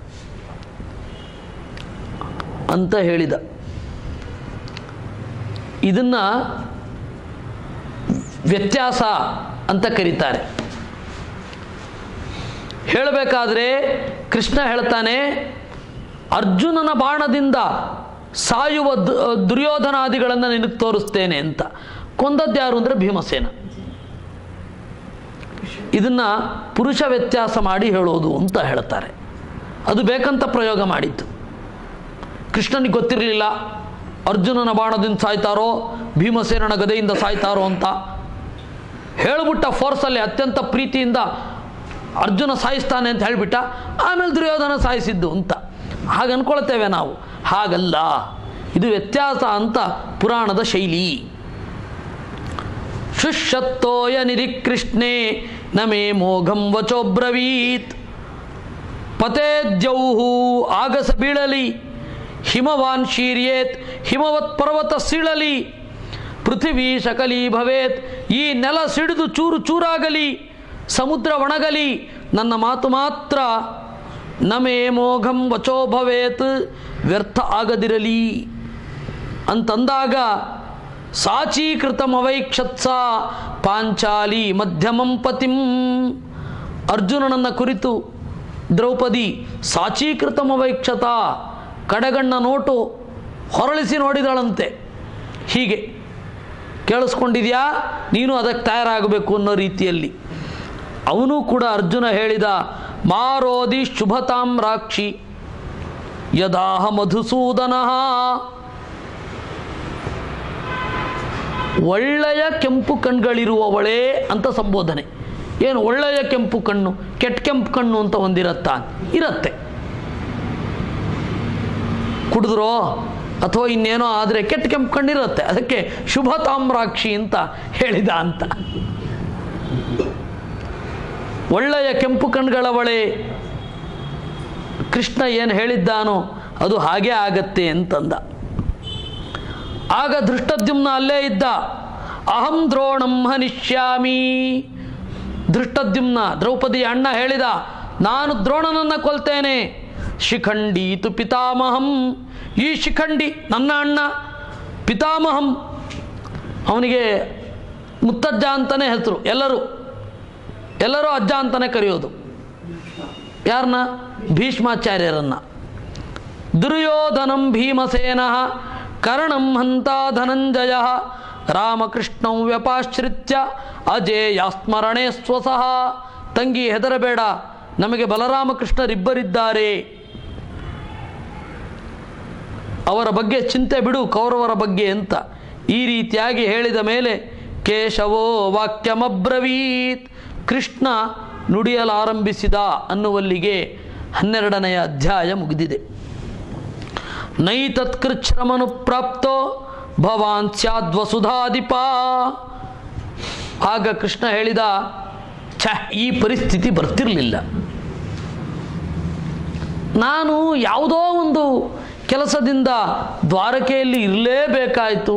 ಅಂತ ಹೇಳಿದ ಇದನ್ನ ವ್ಯತ್ಯಾಸ ಅಂತ ಕರೀತಾರೆ ಹೇಳಬೇಕಾದ್ರೆ ಕೃಷ್ಣ ಹೇಳ್ತಾನೆ ಅರ್ಜುನನ ಬಾಣದಿಂದ ಸಾಯುವ ದು- ದುರ್ಯೋಧನಾದಿಗಳನ್ನು ನಿನಗೆ ತೋರಿಸ್ತೇನೆ ಅಂತ ಕೊಂದದ್ದು ಯಾರು ಅಂದರೆ ಭೀಮಸೇನ ಇದನ್ನ ಪುರುಷ ವ್ಯತ್ಯಾಸ ಮಾಡಿ ಹೇಳೋದು ಅಂತ ಹೇಳ್ತಾರೆ ಅದು ಬೇಕಂತ ಪ್ರಯೋಗ ಮಾಡಿತ್ತು ಕೃಷ್ಣನಿಗೆ ಗೊತ್ತಿರಲಿಲ್ಲ ಅರ್ಜುನನ ಬಾಣದಿಂದ ಸಾಯ್ತಾರೋ ಭೀಮಸೇನನ ಗದೆಯಿಂದ ಸಾಯ್ತಾರೋ ಅಂತ ಹೇಳ್ಬಿಟ್ಟ ಫೋರ್ಸಲ್ಲಿ ಅತ್ಯಂತ ಪ್ರೀತಿಯಿಂದ ಅರ್ಜುನ ಸಾಯಿಸ್ತಾನೆ ಅಂತ ಹೇಳಿಬಿಟ್ಟ ಆಮೇಲೆ ದುರ್ಯೋಧನ ಸಾಯಿಸಿದ್ದು ಅಂತ ಹಾಗೆ ಅನ್ಕೊಳ್ತೇವೆ ನಾವು ಹಾಗಲ್ಲ ಇದು ವ್ಯತ್ಯಾಸ ಅಂತ ಪುರಾಣದ ಶೈಲಿ ಶುಷ್ಯತ್ತೋಯ ನಿರಿಕೃಷ್ಣೇ ನಮೇ ಮೋಘಂ ವಚೋಬ್ರವೀತ್ ಪತೇದ್ಯೌಹು ಆಗಸ ಬೀಳಲಿ ಹಿಮವಾನ್ ಶೀರ್ಯೇತ್ ಹಿಮವತ್ ಪರ್ವತ ಸೀಳಲಿ ಪೃಥಿವೀ ಶಕಲಿ ಭವೇತ್ ಈ ನೆಲ ಸಿಡಿದು ಚೂರು ಚೂರಾಗಲಿ ಸಮುದ್ರ ಒಣಗಲಿ ನನ್ನ ಮಾತು ಮಾತ್ರ ನಮೇ ಮೋಘಂ ವಚೋ ಭವೇತ್ ವ್ಯರ್ಥ ಆಗದಿರಲಿ ಅಂತಂದಾಗ ಸಾಚೀಕೃತಮವೈಕ್ಷತ್ಸ ಪಾಂಚಾಲಿ ಮಧ್ಯಮಂ ಪತಿಂ ಅರ್ಜುನನನ್ನ ಕುರಿತು ದ್ರೌಪದಿ ಸಾಚೀಕೃತಮವೈಕ್ಷತ ಕಡೆಗಣ್ಣ ನೋಟು ಹೊರಳಿಸಿ ನೋಡಿದಳಂತೆ ಹೀಗೆ ಕೇಳಿಸ್ಕೊಂಡಿದ್ಯಾ ನೀನು ಅದಕ್ಕೆ ತಯಾರಾಗಬೇಕು ಅನ್ನೋ ರೀತಿಯಲ್ಲಿ ಅವನು ಕೂಡ ಅರ್ಜುನ ಹೇಳಿದ ಮಾರೋದಿ ಶುಭತಾಂ ರಾಕ್ಷಿ ಯದಾಹ ಮಧುಸೂದನ ಒಳ್ಳೆಯ ಕೆಂಪು ಕಣ್ಗಳಿರುವವಳೇ ಅಂತ ಸಂಬೋಧನೆ ಏನು ಒಳ್ಳೆಯ ಕೆಂಪು ಕಣ್ಣು ಕೆಟ್ಟ ಕೆಂಪು ಕಣ್ಣು ಅಂತ ಒಂದಿರತ್ತಾ ಇರತ್ತೆ ಕುಡಿದ್ರೋ ಅಥವಾ ಇನ್ನೇನೋ ಆದರೆ ಕೆಟ್ಟ ಕೆಂಪು ಕಣ್ಣಿರುತ್ತೆ ಅದಕ್ಕೆ ಶುಭ ತಾಮ್ರಾಕ್ಷಿ ಅಂತ ಹೇಳಿದ ಅಂತ ಒಳ್ಳೆಯ ಕೆಂಪು ಕಣ್ಗಳವಳೆ ಕೃಷ್ಣ ಏನು ಹೇಳಿದ್ದಾನೋ ಅದು ಹಾಗೆ ಆಗತ್ತೆ ಅಂತಂದ ಆಗ ದೃಷ್ಟದ್ಯುಮ್ನ ಅಲ್ಲೇ ಇದ್ದ ಅಹಂ ದ್ರೋಣಂ ಹನಿಷ್ಯಾಮಿ ದೃಷ್ಟದ್ಯುಮ್ನ ದ್ರೌಪದಿಯ ಅಣ್ಣ ಹೇಳಿದ ನಾನು ದ್ರೋಣನನ್ನು ಕೊಲ್ತೇನೆ ಶಿಖಂಡಿ ತು ಪಿತಾಮಹಂ ಈ ಶಿಖಂಡಿ ನನ್ನ ಅಣ್ಣ ಪಿತಾಮಹಂ ಅವನಿಗೆ ಮುತ್ತಜ್ಜ ಅಂತಲೇ ಹೆಸರು ಎಲ್ಲರೂ ಎಲ್ಲರೂ ಅಜ್ಜ ಅಂತಲೇ ಕರೆಯೋದು ಯಾರನ್ನ ಭೀಷ್ಮಾಚಾರ್ಯರನ್ನ ದುರ್ಯೋಧನಂ ಭೀಮಸೇನ ಕರ್ಣಂ ಹಂತ ಧನಂಜಯ ರಾಮಕೃಷ್ಣಂ ವ್ಯಪಾಶ್ರಿತ್ಯ ಅಜೇಯ ಸ್ಮರಣೆ ಸ್ವಸಃ ತಂಗಿ ಹೆದರಬೇಡ ನಮಗೆ ಬಲರಾಮಕೃಷ್ಣರಿಬ್ಬರಿದ್ದಾರೆ ಅವರ ಬಗ್ಗೆ ಚಿಂತೆ ಬಿಡು ಕೌರವರ ಬಗ್ಗೆ ಅಂತ ಈ ರೀತಿಯಾಗಿ ಹೇಳಿದ ಮೇಲೆ ಕೇಶವೋ ವಾಕ್ಯಮಬ್ರವೀತ್ ಕೃಷ್ಣ ನುಡಿಯಲಾರಂಭಿಸಿದ ಅನ್ನುವಲ್ಲಿಗೆ ಹನ್ನೆರಡನೆಯ ಅಧ್ಯಾಯ ಮುಗಿದಿದೆ ನೈತತ್ಕೃಚ್ಛ್ರಮನು ಪ್ರಾಪ್ತೋ ಭವಾನ್ ಸ್ಯಾದ್ವಸುಧಾಧಿಪ ಆಗ ಕೃಷ್ಣ ಹೇಳಿದ ಛ ಈ ಪರಿಸ್ಥಿತಿ ಬರ್ತಿರಲಿಲ್ಲ ನಾನು ಯಾವುದೋ ಒಂದು ಕೆಲಸದಿಂದ ದ್ವಾರಕೆಯಲ್ಲಿ ಇರಲೇಬೇಕಾಯಿತು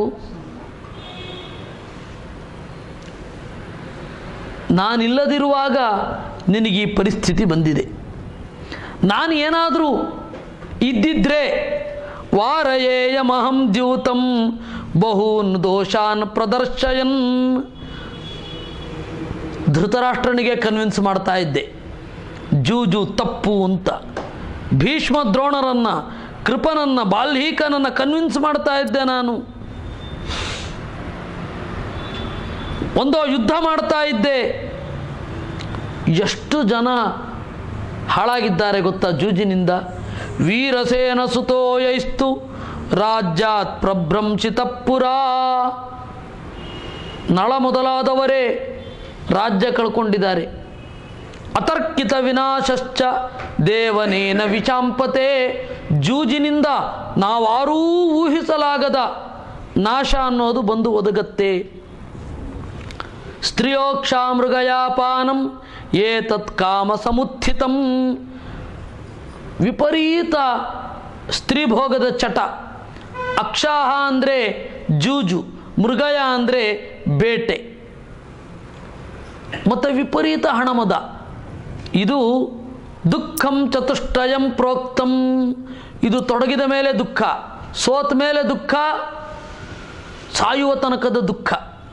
ನಾನಿಲ್ಲದಿರುವಾಗ ನಿನಗೆ ಈ ಪರಿಸ್ಥಿತಿ ಬಂದಿದೆ ನಾನು ಏನಾದರೂ ಇದ್ದಿದ್ರೆ ವಾರಯೇಯಮಹಂ ದ್ಯೂತಂ ಬಹೂನ್ ದೋಷಾನ್ ಪ್ರದರ್ಶಯನ್ ಧೃತರಾಷ್ಟ್ರನಿಗೆ ಕನ್ವಿನ್ಸ್ ಮಾಡ್ತಾ ಇದ್ದೆ ಜೂಜು ತಪ್ಪು ಅಂತ ಭೀಷ್ಮ ದ್ರೋಣರನ್ನ ಕೃಪನನ್ನ ಬಾಲ್ಹೀಕನನ್ನ ಕನ್ವಿನ್ಸ್ ಮಾಡ್ತಾ ಇದ್ದೆ ನಾನು ಒಂದೋ ಯುದ್ಧ ಮಾಡ್ತಾ ಇದ್ದೆ ಎಷ್ಟು ಜನ ಹಾಳಾಗಿದ್ದಾರೆ ಗೊತ್ತಾ ಜೂಜಿನಿಂದ ವೀರಸೇನ ಸುತೋಯೈಸ್ತು ರಾಜ್ಯಾತ್ ಪ್ರಭ್ರಂಶಿತ ಪುರ ನಳ ಮೊದಲಾದವರೇ ರಾಜ್ಯ ಕಳ್ಕೊಂಡಿದ್ದಾರೆ ಅತರ್ಕಿತ ವಿನಾಶಶ್ಚ ದೇವನೇನ ವಿಚಾಂಪತೆ ಜೂಜಿನಿಂದ ನಾವಾರೂ ಊಹಿಸಲಾಗದ ನಾಶ ಅನ್ನೋದು ಬಂದು ಒದಗತ್ತೆ ಸ್ತ್ರಿಯೋಕ್ಷಾಮೃಗಯಾಪಾನಂ ಏತತ್ ಕಾಮ ಸಮುತ್ಥಿತಂ ವಿಪರೀತ ಸ್ತ್ರೀಭೋಗದ ಚಟ ಅಕ್ಷಾಹ ಅಂದರೆ ಜೂಜು ಮೃಗಯ ಅಂದರೆ ಬೇಟೆ ಮತ್ತು ವಿಪರೀತ ಹಣಮದ ಇದು ದುಃಖಂ ಚತುಷ್ಟಯಂ ಪ್ರೋಕ್ತಂ ಇದು ತೊಡಗಿದ ಮೇಲೆ ದುಃಖ ಸೋತ ಮೇಲೆ ದುಃಖ ಸಾಯುವ ತನಕದ ದುಃಖ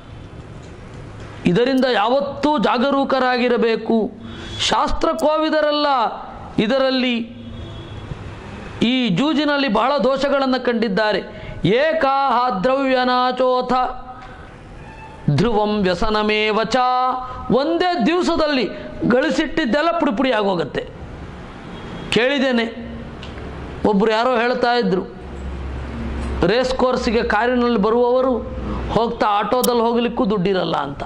ಇದರಿಂದ ಯಾವತ್ತೂ ಜಾಗರೂಕರಾಗಿರಬೇಕು ಶಾಸ್ತ್ರ ಕೋವಿದರೆಲ್ಲ ಇದರಲ್ಲಿ ಈ ಜೂಜಿನಲ್ಲಿ ಬಹಳ ದೋಷಗಳನ್ನು ಕಂಡಿದ್ದಾರೆ ಏಕಾಹ ದ್ರವ್ಯನಾಚೋಥ ಧ್ರುವಂ ವ್ಯಸನಮೇವಚ ಒಂದೇ ದಿವಸದಲ್ಲಿ ಗಳಿಸಿಟ್ಟಿದ್ದೆಲ್ಲ ಪುಡಿ ಪುಡಿ ಆಗೋಗತ್ತೆ ಕೇಳಿದ್ದೇನೆ ಒಬ್ಬರು ಯಾರೋ ಹೇಳ್ತಾ ಇದ್ರು ರೇಸ್ ಕೋರ್ಸಿಗೆ ಕಾರಿನಲ್ಲಿ ಬರುವವರು ಹೋಗ್ತಾ ಆಟೋದಲ್ಲಿ ಹೋಗ್ಲಿಕ್ಕೂ ದುಡ್ಡಿರಲ್ಲ ಅಂತ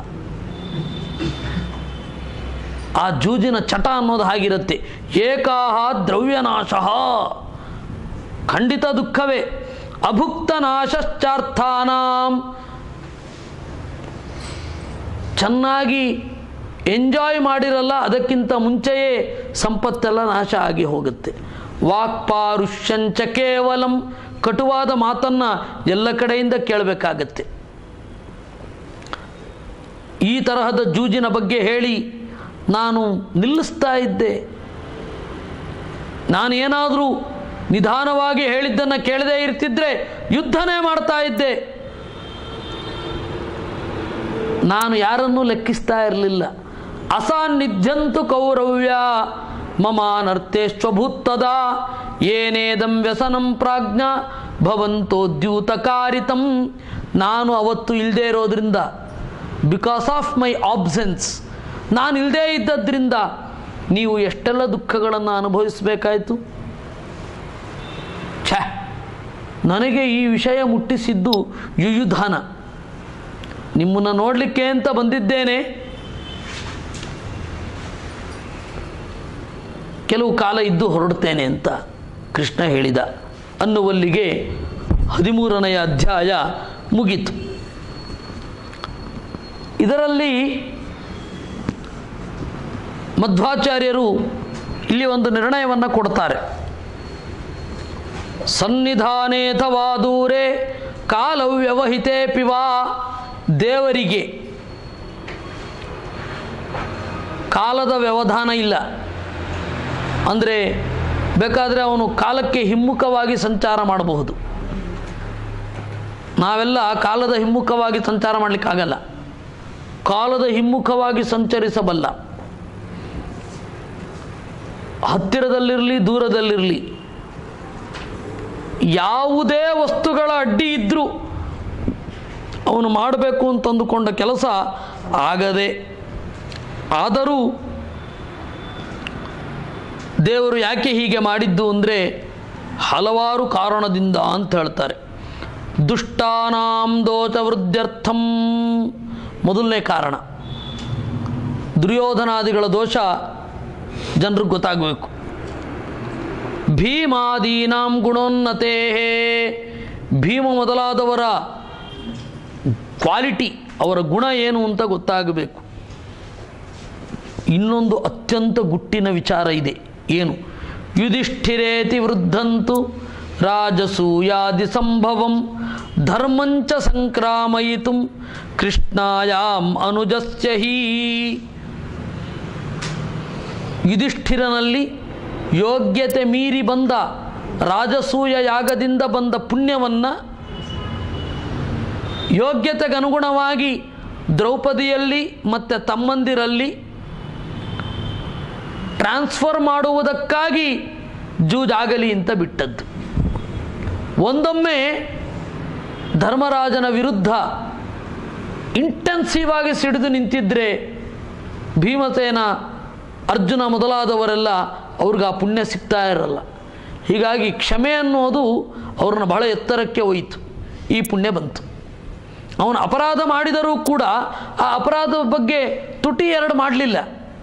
ಆ ಜೂಜಿನ ಚಟ ಅನ್ನೋದು ಹಾಗಿರುತ್ತೆ ಏಕಾಹ ದ್ರವ್ಯನಾಶ ಖಂಡಿತ ದುಃಖವೇ ಅಭುಕ್ತ ನಾಶಶ್ಚಾರ್ಥಾನಾಂ ಚೆನ್ನಾಗಿ ಎಂಜಾಯ್ ಮಾಡಿರಲ್ಲ ಅದಕ್ಕಿಂತ ಮುಂಚೆಯೇ ಸಂಪತ್ತೆಲ್ಲ ನಾಶ ಆಗಿ ಹೋಗುತ್ತೆ ವಾಕ್ಪಾರುಷ್ಯಂಚ ಕೇವಲಂ ಕಟುವಾದ ಮಾತನ್ನು ಎಲ್ಲ ಕಡೆಯಿಂದ ಕೇಳಬೇಕಾಗತ್ತೆ ಈ ತರಹದ ಜೂಜಿನ ಬಗ್ಗೆ ಹೇಳಿ ನಾನು ನಿಲ್ಲಿಸ್ತಾ ಇದ್ದೆ ನಾನೇನಾದರೂ ನಿಧಾನವಾಗಿ ಹೇಳಿದ್ದನ್ನು ಕೇಳದೇ ಇರ್ತಿದ್ರೆ ಯುದ್ಧನೇ ಮಾಡ್ತಾ ಇದ್ದೆ ನಾನು ಯಾರನ್ನೂ ಲೆಕ್ಕಿಸ್ತಾ ಇರಲಿಲ್ಲ ಅಸಾನ್ನಿಧ್ಯಂತು ಕೌರವ್ಯ ಮಮಾನರ್ಥೇಶ್ವಭೂತ್ತದ ಏನೇದಂ ವ್ಯಸನಂ ಪ್ರಾಜ್ಞ ಭವಂತೋದ್ಯೂತಕಾರಿತಂ ನಾನು ಅವತ್ತು ಇಲ್ಲದೆ ಇರೋದ್ರಿಂದ ಬಿಕಾಸ್ ಆಫ್ ಮೈ ಆಬ್ಸೆನ್ಸ್ ನಾನು ಇಲ್ಲದೇ ಇದ್ದದ್ರಿಂದ ನೀವು ಎಷ್ಟೆಲ್ಲ ದುಃಖಗಳನ್ನು ಅನುಭವಿಸಬೇಕಾಯಿತು ಛ ನನಗೆ ಈ ವಿಷಯ ಮುಟ್ಟಿಸಿದ್ದು ಯುಯುಧಾನ ನಿಮ್ಮನ್ನು ನೋಡಲಿಕ್ಕೆ ಅಂತ ಬಂದಿದ್ದೇನೆ ಕೆಲವು ಕಾಲ ಇದ್ದು ಹೊರಡುತ್ತೇನೆ ಅಂತ ಕೃಷ್ಣ ಹೇಳಿದ ಅನ್ನುವಲ್ಲಿಗೆ ಹದಿಮೂರನೆಯ ಅಧ್ಯಾಯ ಮುಗೀತು ಇದರಲ್ಲಿ ಮಧ್ವಾಚಾರ್ಯರು ಇಲ್ಲಿ ಒಂದು ನಿರ್ಣಯವನ್ನು ಕೊಡ್ತಾರೆ ಸನ್ನಿಧಾನೇಥವಾ ದೂರೇ ಕಾಲವ್ಯವಹಿತೆ ಪಿವಾ ದೇವರಿಗೆ ಕಾಲದ ವ್ಯವಧಾನ ಇಲ್ಲ ಅಂದರೆ ಬೇಕಾದರೆ ಅವನು ಕಾಲಕ್ಕೆ ಹಿಮ್ಮುಖವಾಗಿ ಸಂಚಾರ ಮಾಡಬಹುದು ನಾವೆಲ್ಲ ಕಾಲದ ಹಿಮ್ಮುಖವಾಗಿ ಸಂಚಾರ ಮಾಡಲಿಕ್ಕಾಗಲ್ಲ ಕಾಲದ ಹಿಮ್ಮುಖವಾಗಿ ಸಂಚರಿಸಬಲ್ಲ ಹತ್ತಿರದಲ್ಲಿರಲಿ ದೂರದಲ್ಲಿರಲಿ ಯಾವುದೇ ವಸ್ತುಗಳ ಅಡ್ಡಿ ಇದ್ದರೂ ಅವನು ಮಾಡಬೇಕು ಅಂತ ಅಂದುಕೊಂಡ ಕೆಲಸ ಆಗದೆ ಆದರೂ ದೇವರು ಯಾಕೆ ಹೀಗೆ ಮಾಡಿದ್ದು ಅಂದರೆ ಹಲವಾರು ಕಾರಣದಿಂದ ಅಂತ ಹೇಳ್ತಾರೆ ದುಷ್ಟಾನಾಂ ದೋಷ ವೃದ್ಧ್ಯರ್ಥಂ ಮೊದಲನೇ ಕಾರಣ ದುರ್ಯೋಧನಾದಿಗಳ ದೋಷ ಜನರಿಗೆ ಗೊತ್ತಾಗಬೇಕು ಭೀಮಾದೀನಾಂ ಗುಣೋನ್ನತೆ ಭೀಮ ಮೊದಲಾದವರ ಕ್ವಾಲಿಟಿ ಅವರ ಗುಣ ಏನು ಅಂತ ಗೊತ್ತಾಗಬೇಕು ಇನ್ನೊಂದು ಅತ್ಯಂತ ಗುಟ್ಟಿನ ವಿಚಾರ ಇದೆ ಏನು ಯುಧಿಷ್ಠಿರೇತಿ ವೃದ್ಧಂತು ರಾಜಸೂಯಾದಿ ಸಂಭವಂ ಧರ್ಮಂಚ ಸಂಕ್ರಾಮಯಿತು ಕೃಷ್ಣಾಯಾಂ ಅನುಜಸ್ಯ ಹೀ ಯುಧಿಷ್ಠಿರನಲ್ಲಿ ಯೋಗ್ಯತೆ ಮೀರಿ ಬಂದ ರಾಜಸೂಯ ಯಾಗದಿಂದ ಬಂದ ಪುಣ್ಯವನ್ನು ಯೋಗ್ಯತೆಗನುಗುಣವಾಗಿ ದ್ರೌಪದಿಯಲ್ಲಿ ಮತ್ತು ತಮ್ಮಂದಿರಲ್ಲಿ ಟ್ರಾನ್ಸ್ಫರ್ ಮಾಡುವುದಕ್ಕಾಗಿ ಜೂಜಾಗಲಿ ಅಂತ ಬಿಟ್ಟದ್ದು ಒಂದೊಮ್ಮೆ ಧರ್ಮರಾಜನ ವಿರುದ್ಧ ಇಂಟೆನ್ಸಿವ್ ಆಗಿ ಸಿಡಿದು ನಿಂತಿದ್ರೆ ಭೀಮಸೇನ ಅರ್ಜುನ ಮೊದಲಾದವರೆಲ್ಲ ಅವ್ರಿಗೆ ಆ ಪುಣ್ಯ ಸಿಗ್ತಾ ಇರಲ್ಲ ಹೀಗಾಗಿ ಕ್ಷಮೆ ಅನ್ನೋದು ಅವ್ರನ್ನ ಬಹಳ ಎತ್ತರಕ್ಕೆ ಹೋಯಿತು ಈ ಪುಣ್ಯ ಬಂತು ಅವನು ಅಪರಾಧ ಮಾಡಿದರೂ ಕೂಡ ಆ ಅಪರಾಧದ ಬಗ್ಗೆ ತುಟಿ ಎರಡು ಮಾಡಲಿಲ್ಲ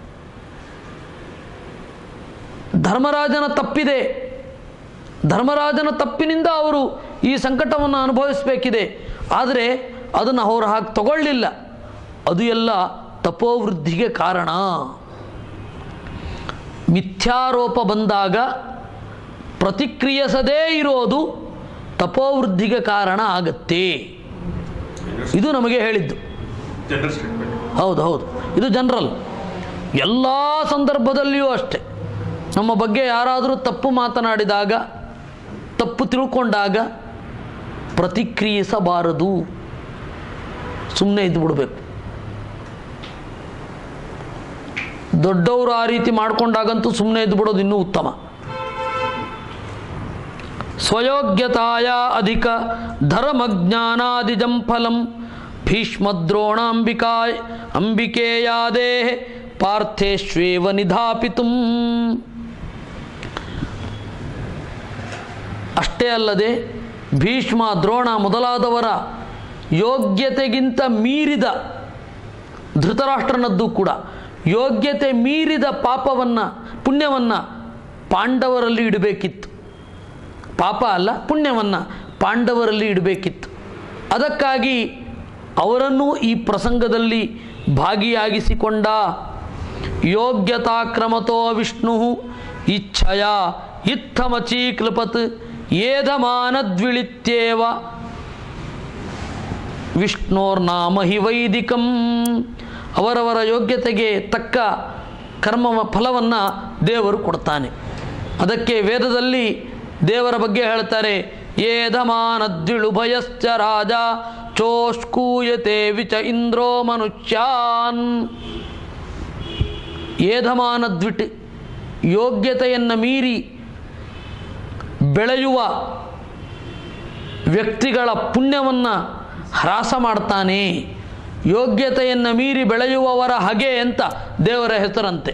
ಧರ್ಮರಾಜನ ತಪ್ಪಿದೆ ಧರ್ಮರಾಜನ ತಪ್ಪಿನಿಂದ ಅವರು ಈ ಸಂಕಟವನ್ನು ಅನುಭವಿಸಬೇಕಿದೆ ಆದರೆ ಅದನ್ನು ಅವರು ಹಾಗೆ ತಗೊಳ್ಳಿಲ್ಲ ಅದು ಎಲ್ಲ ತಪೋವೃದ್ಧಿಗೆ ಕಾರಣ ಮಿಥ್ಯಾರೋಪ ಬಂದಾಗ ಪ್ರತಿಕ್ರಿಯಿಸದೇ ಇರೋದು ತಪೋವೃದ್ಧಿಗೆ ಕಾರಣ ಆಗತ್ತೆ ಇದು ನಮಗೆ ಹೇಳಿದ್ದು ಜನರಲ್ ಸ್ಟೇಟ್ಮೆಂಟ್ ಹೌದು ಹೌದು ಇದು ಜನರಲ್ ಎಲ್ಲ ಸಂದರ್ಭದಲ್ಲಿಯೂ ಅಷ್ಟೆ ನಮ್ಮ ಬಗ್ಗೆ ಯಾರಾದರೂ ತಪ್ಪು ಮಾತನಾಡಿದಾಗ ತಪ್ಪು ತಿಳ್ಕೊಂಡಾಗ ಪ್ರತಿಕ್ರಿಯಿಸಬಾರದು ಸುಮ್ಮನೆ ಇದ್ದು ಬಿಡಬೇಕು ದೊಡ್ಡವರು ಆ ರೀತಿ ಮಾಡ್ಕೊಂಡಾಗಂತೂ ಸುಮ್ಮನೆ ಇದ್ದು ಬಿಡೋದು ಇನ್ನೂ ಉತ್ತಮ ಸ್ವಯೋಗ್ಯತಾಯ ಅಧಿಕ ಧರ್ಮಜ್ಞಾನಾದಿಜಂ ಫಲಂ ಭೀಷ್ಮದ್ರೋಣಾಂಬಿಕಾ ಅಂಬಿಕೆಯಾದೇ ಪಾರ್ಥೇಶ್ವೇವ ನಿಧಾಪಿತು ಅಷ್ಟೇ ಅಲ್ಲದೆ ಭೀಷ್ಮ ದ್ರೋಣ ಮೊದಲಾದವರ ಯೋಗ್ಯತೆಗಿಂತ ಮೀರಿದ ಧೃತರಾಷ್ಟ್ರನದ್ದು ಕೂಡ ಯೋಗ್ಯತೆ ಮೀರಿದ ಪಾಪವನ್ನು ಪುಣ್ಯವನ್ನು ಪಾಂಡವರಲ್ಲಿ ಇಡಬೇಕಿತ್ತು ಪಾಪ ಅಲ್ಲ ಪುಣ್ಯವನ್ನು ಪಾಂಡವರಲ್ಲಿ ಇಡಬೇಕಿತ್ತು ಅದಕ್ಕಾಗಿ ಅವರನ್ನೂ ಈ ಪ್ರಸಂಗದಲ್ಲಿ ಭಾಗಿಯಾಗಿಸಿಕೊಂಡ ಯೋಗ್ಯತಾಕ್ರಮತೋ ವಿಷ್ಣು ಇಚ್ಛಯ ಇತ್ತಮಚೀಕ್ಲಪತ್ ಏಧಮಾನದ್ವಿಳಿತ್ಯೇವ ವಿಷ್ಣೋರ್ನಾಮ ಹಿ ವೈದಿಕಂ ಅವರವರ ಯೋಗ್ಯತೆಗೆ ತಕ್ಕ ಕರ್ಮ ಫಲವನ್ನು ದೇವರು ಕೊಡ್ತಾನೆ ಅದಕ್ಕೆ ವೇದದಲ್ಲಿ ದೇವರ ಬಗ್ಗೆ ಹೇಳ್ತಾರೆ ಏಧಮಾನದ್ವಿಳುಭಯಶ್ಚ ರಾಜ ಚೋಷ್ಕೂಯತೆ ವಿಚ ಇಂದ್ರೋ ಮನುಷ್ಯಾನ್ ಏಧಮಾನದ್ವಿಟ್ ಯೋಗ್ಯತೆಯನ್ನು ಮೀರಿ ಬೆಳೆಯುವ ವ್ಯಕ್ತಿಗಳ ಪುಣ್ಯವನ್ನು ಹ್ರಾಸ ಮಾಡ್ತಾನೆ ಯೋಗ್ಯತೆಯನ್ನು ಮೀರಿ ಬೆಳೆಯುವವರ ಹಗೆ ಅಂತ ದೇವರ ಹೆಸರಂತೆ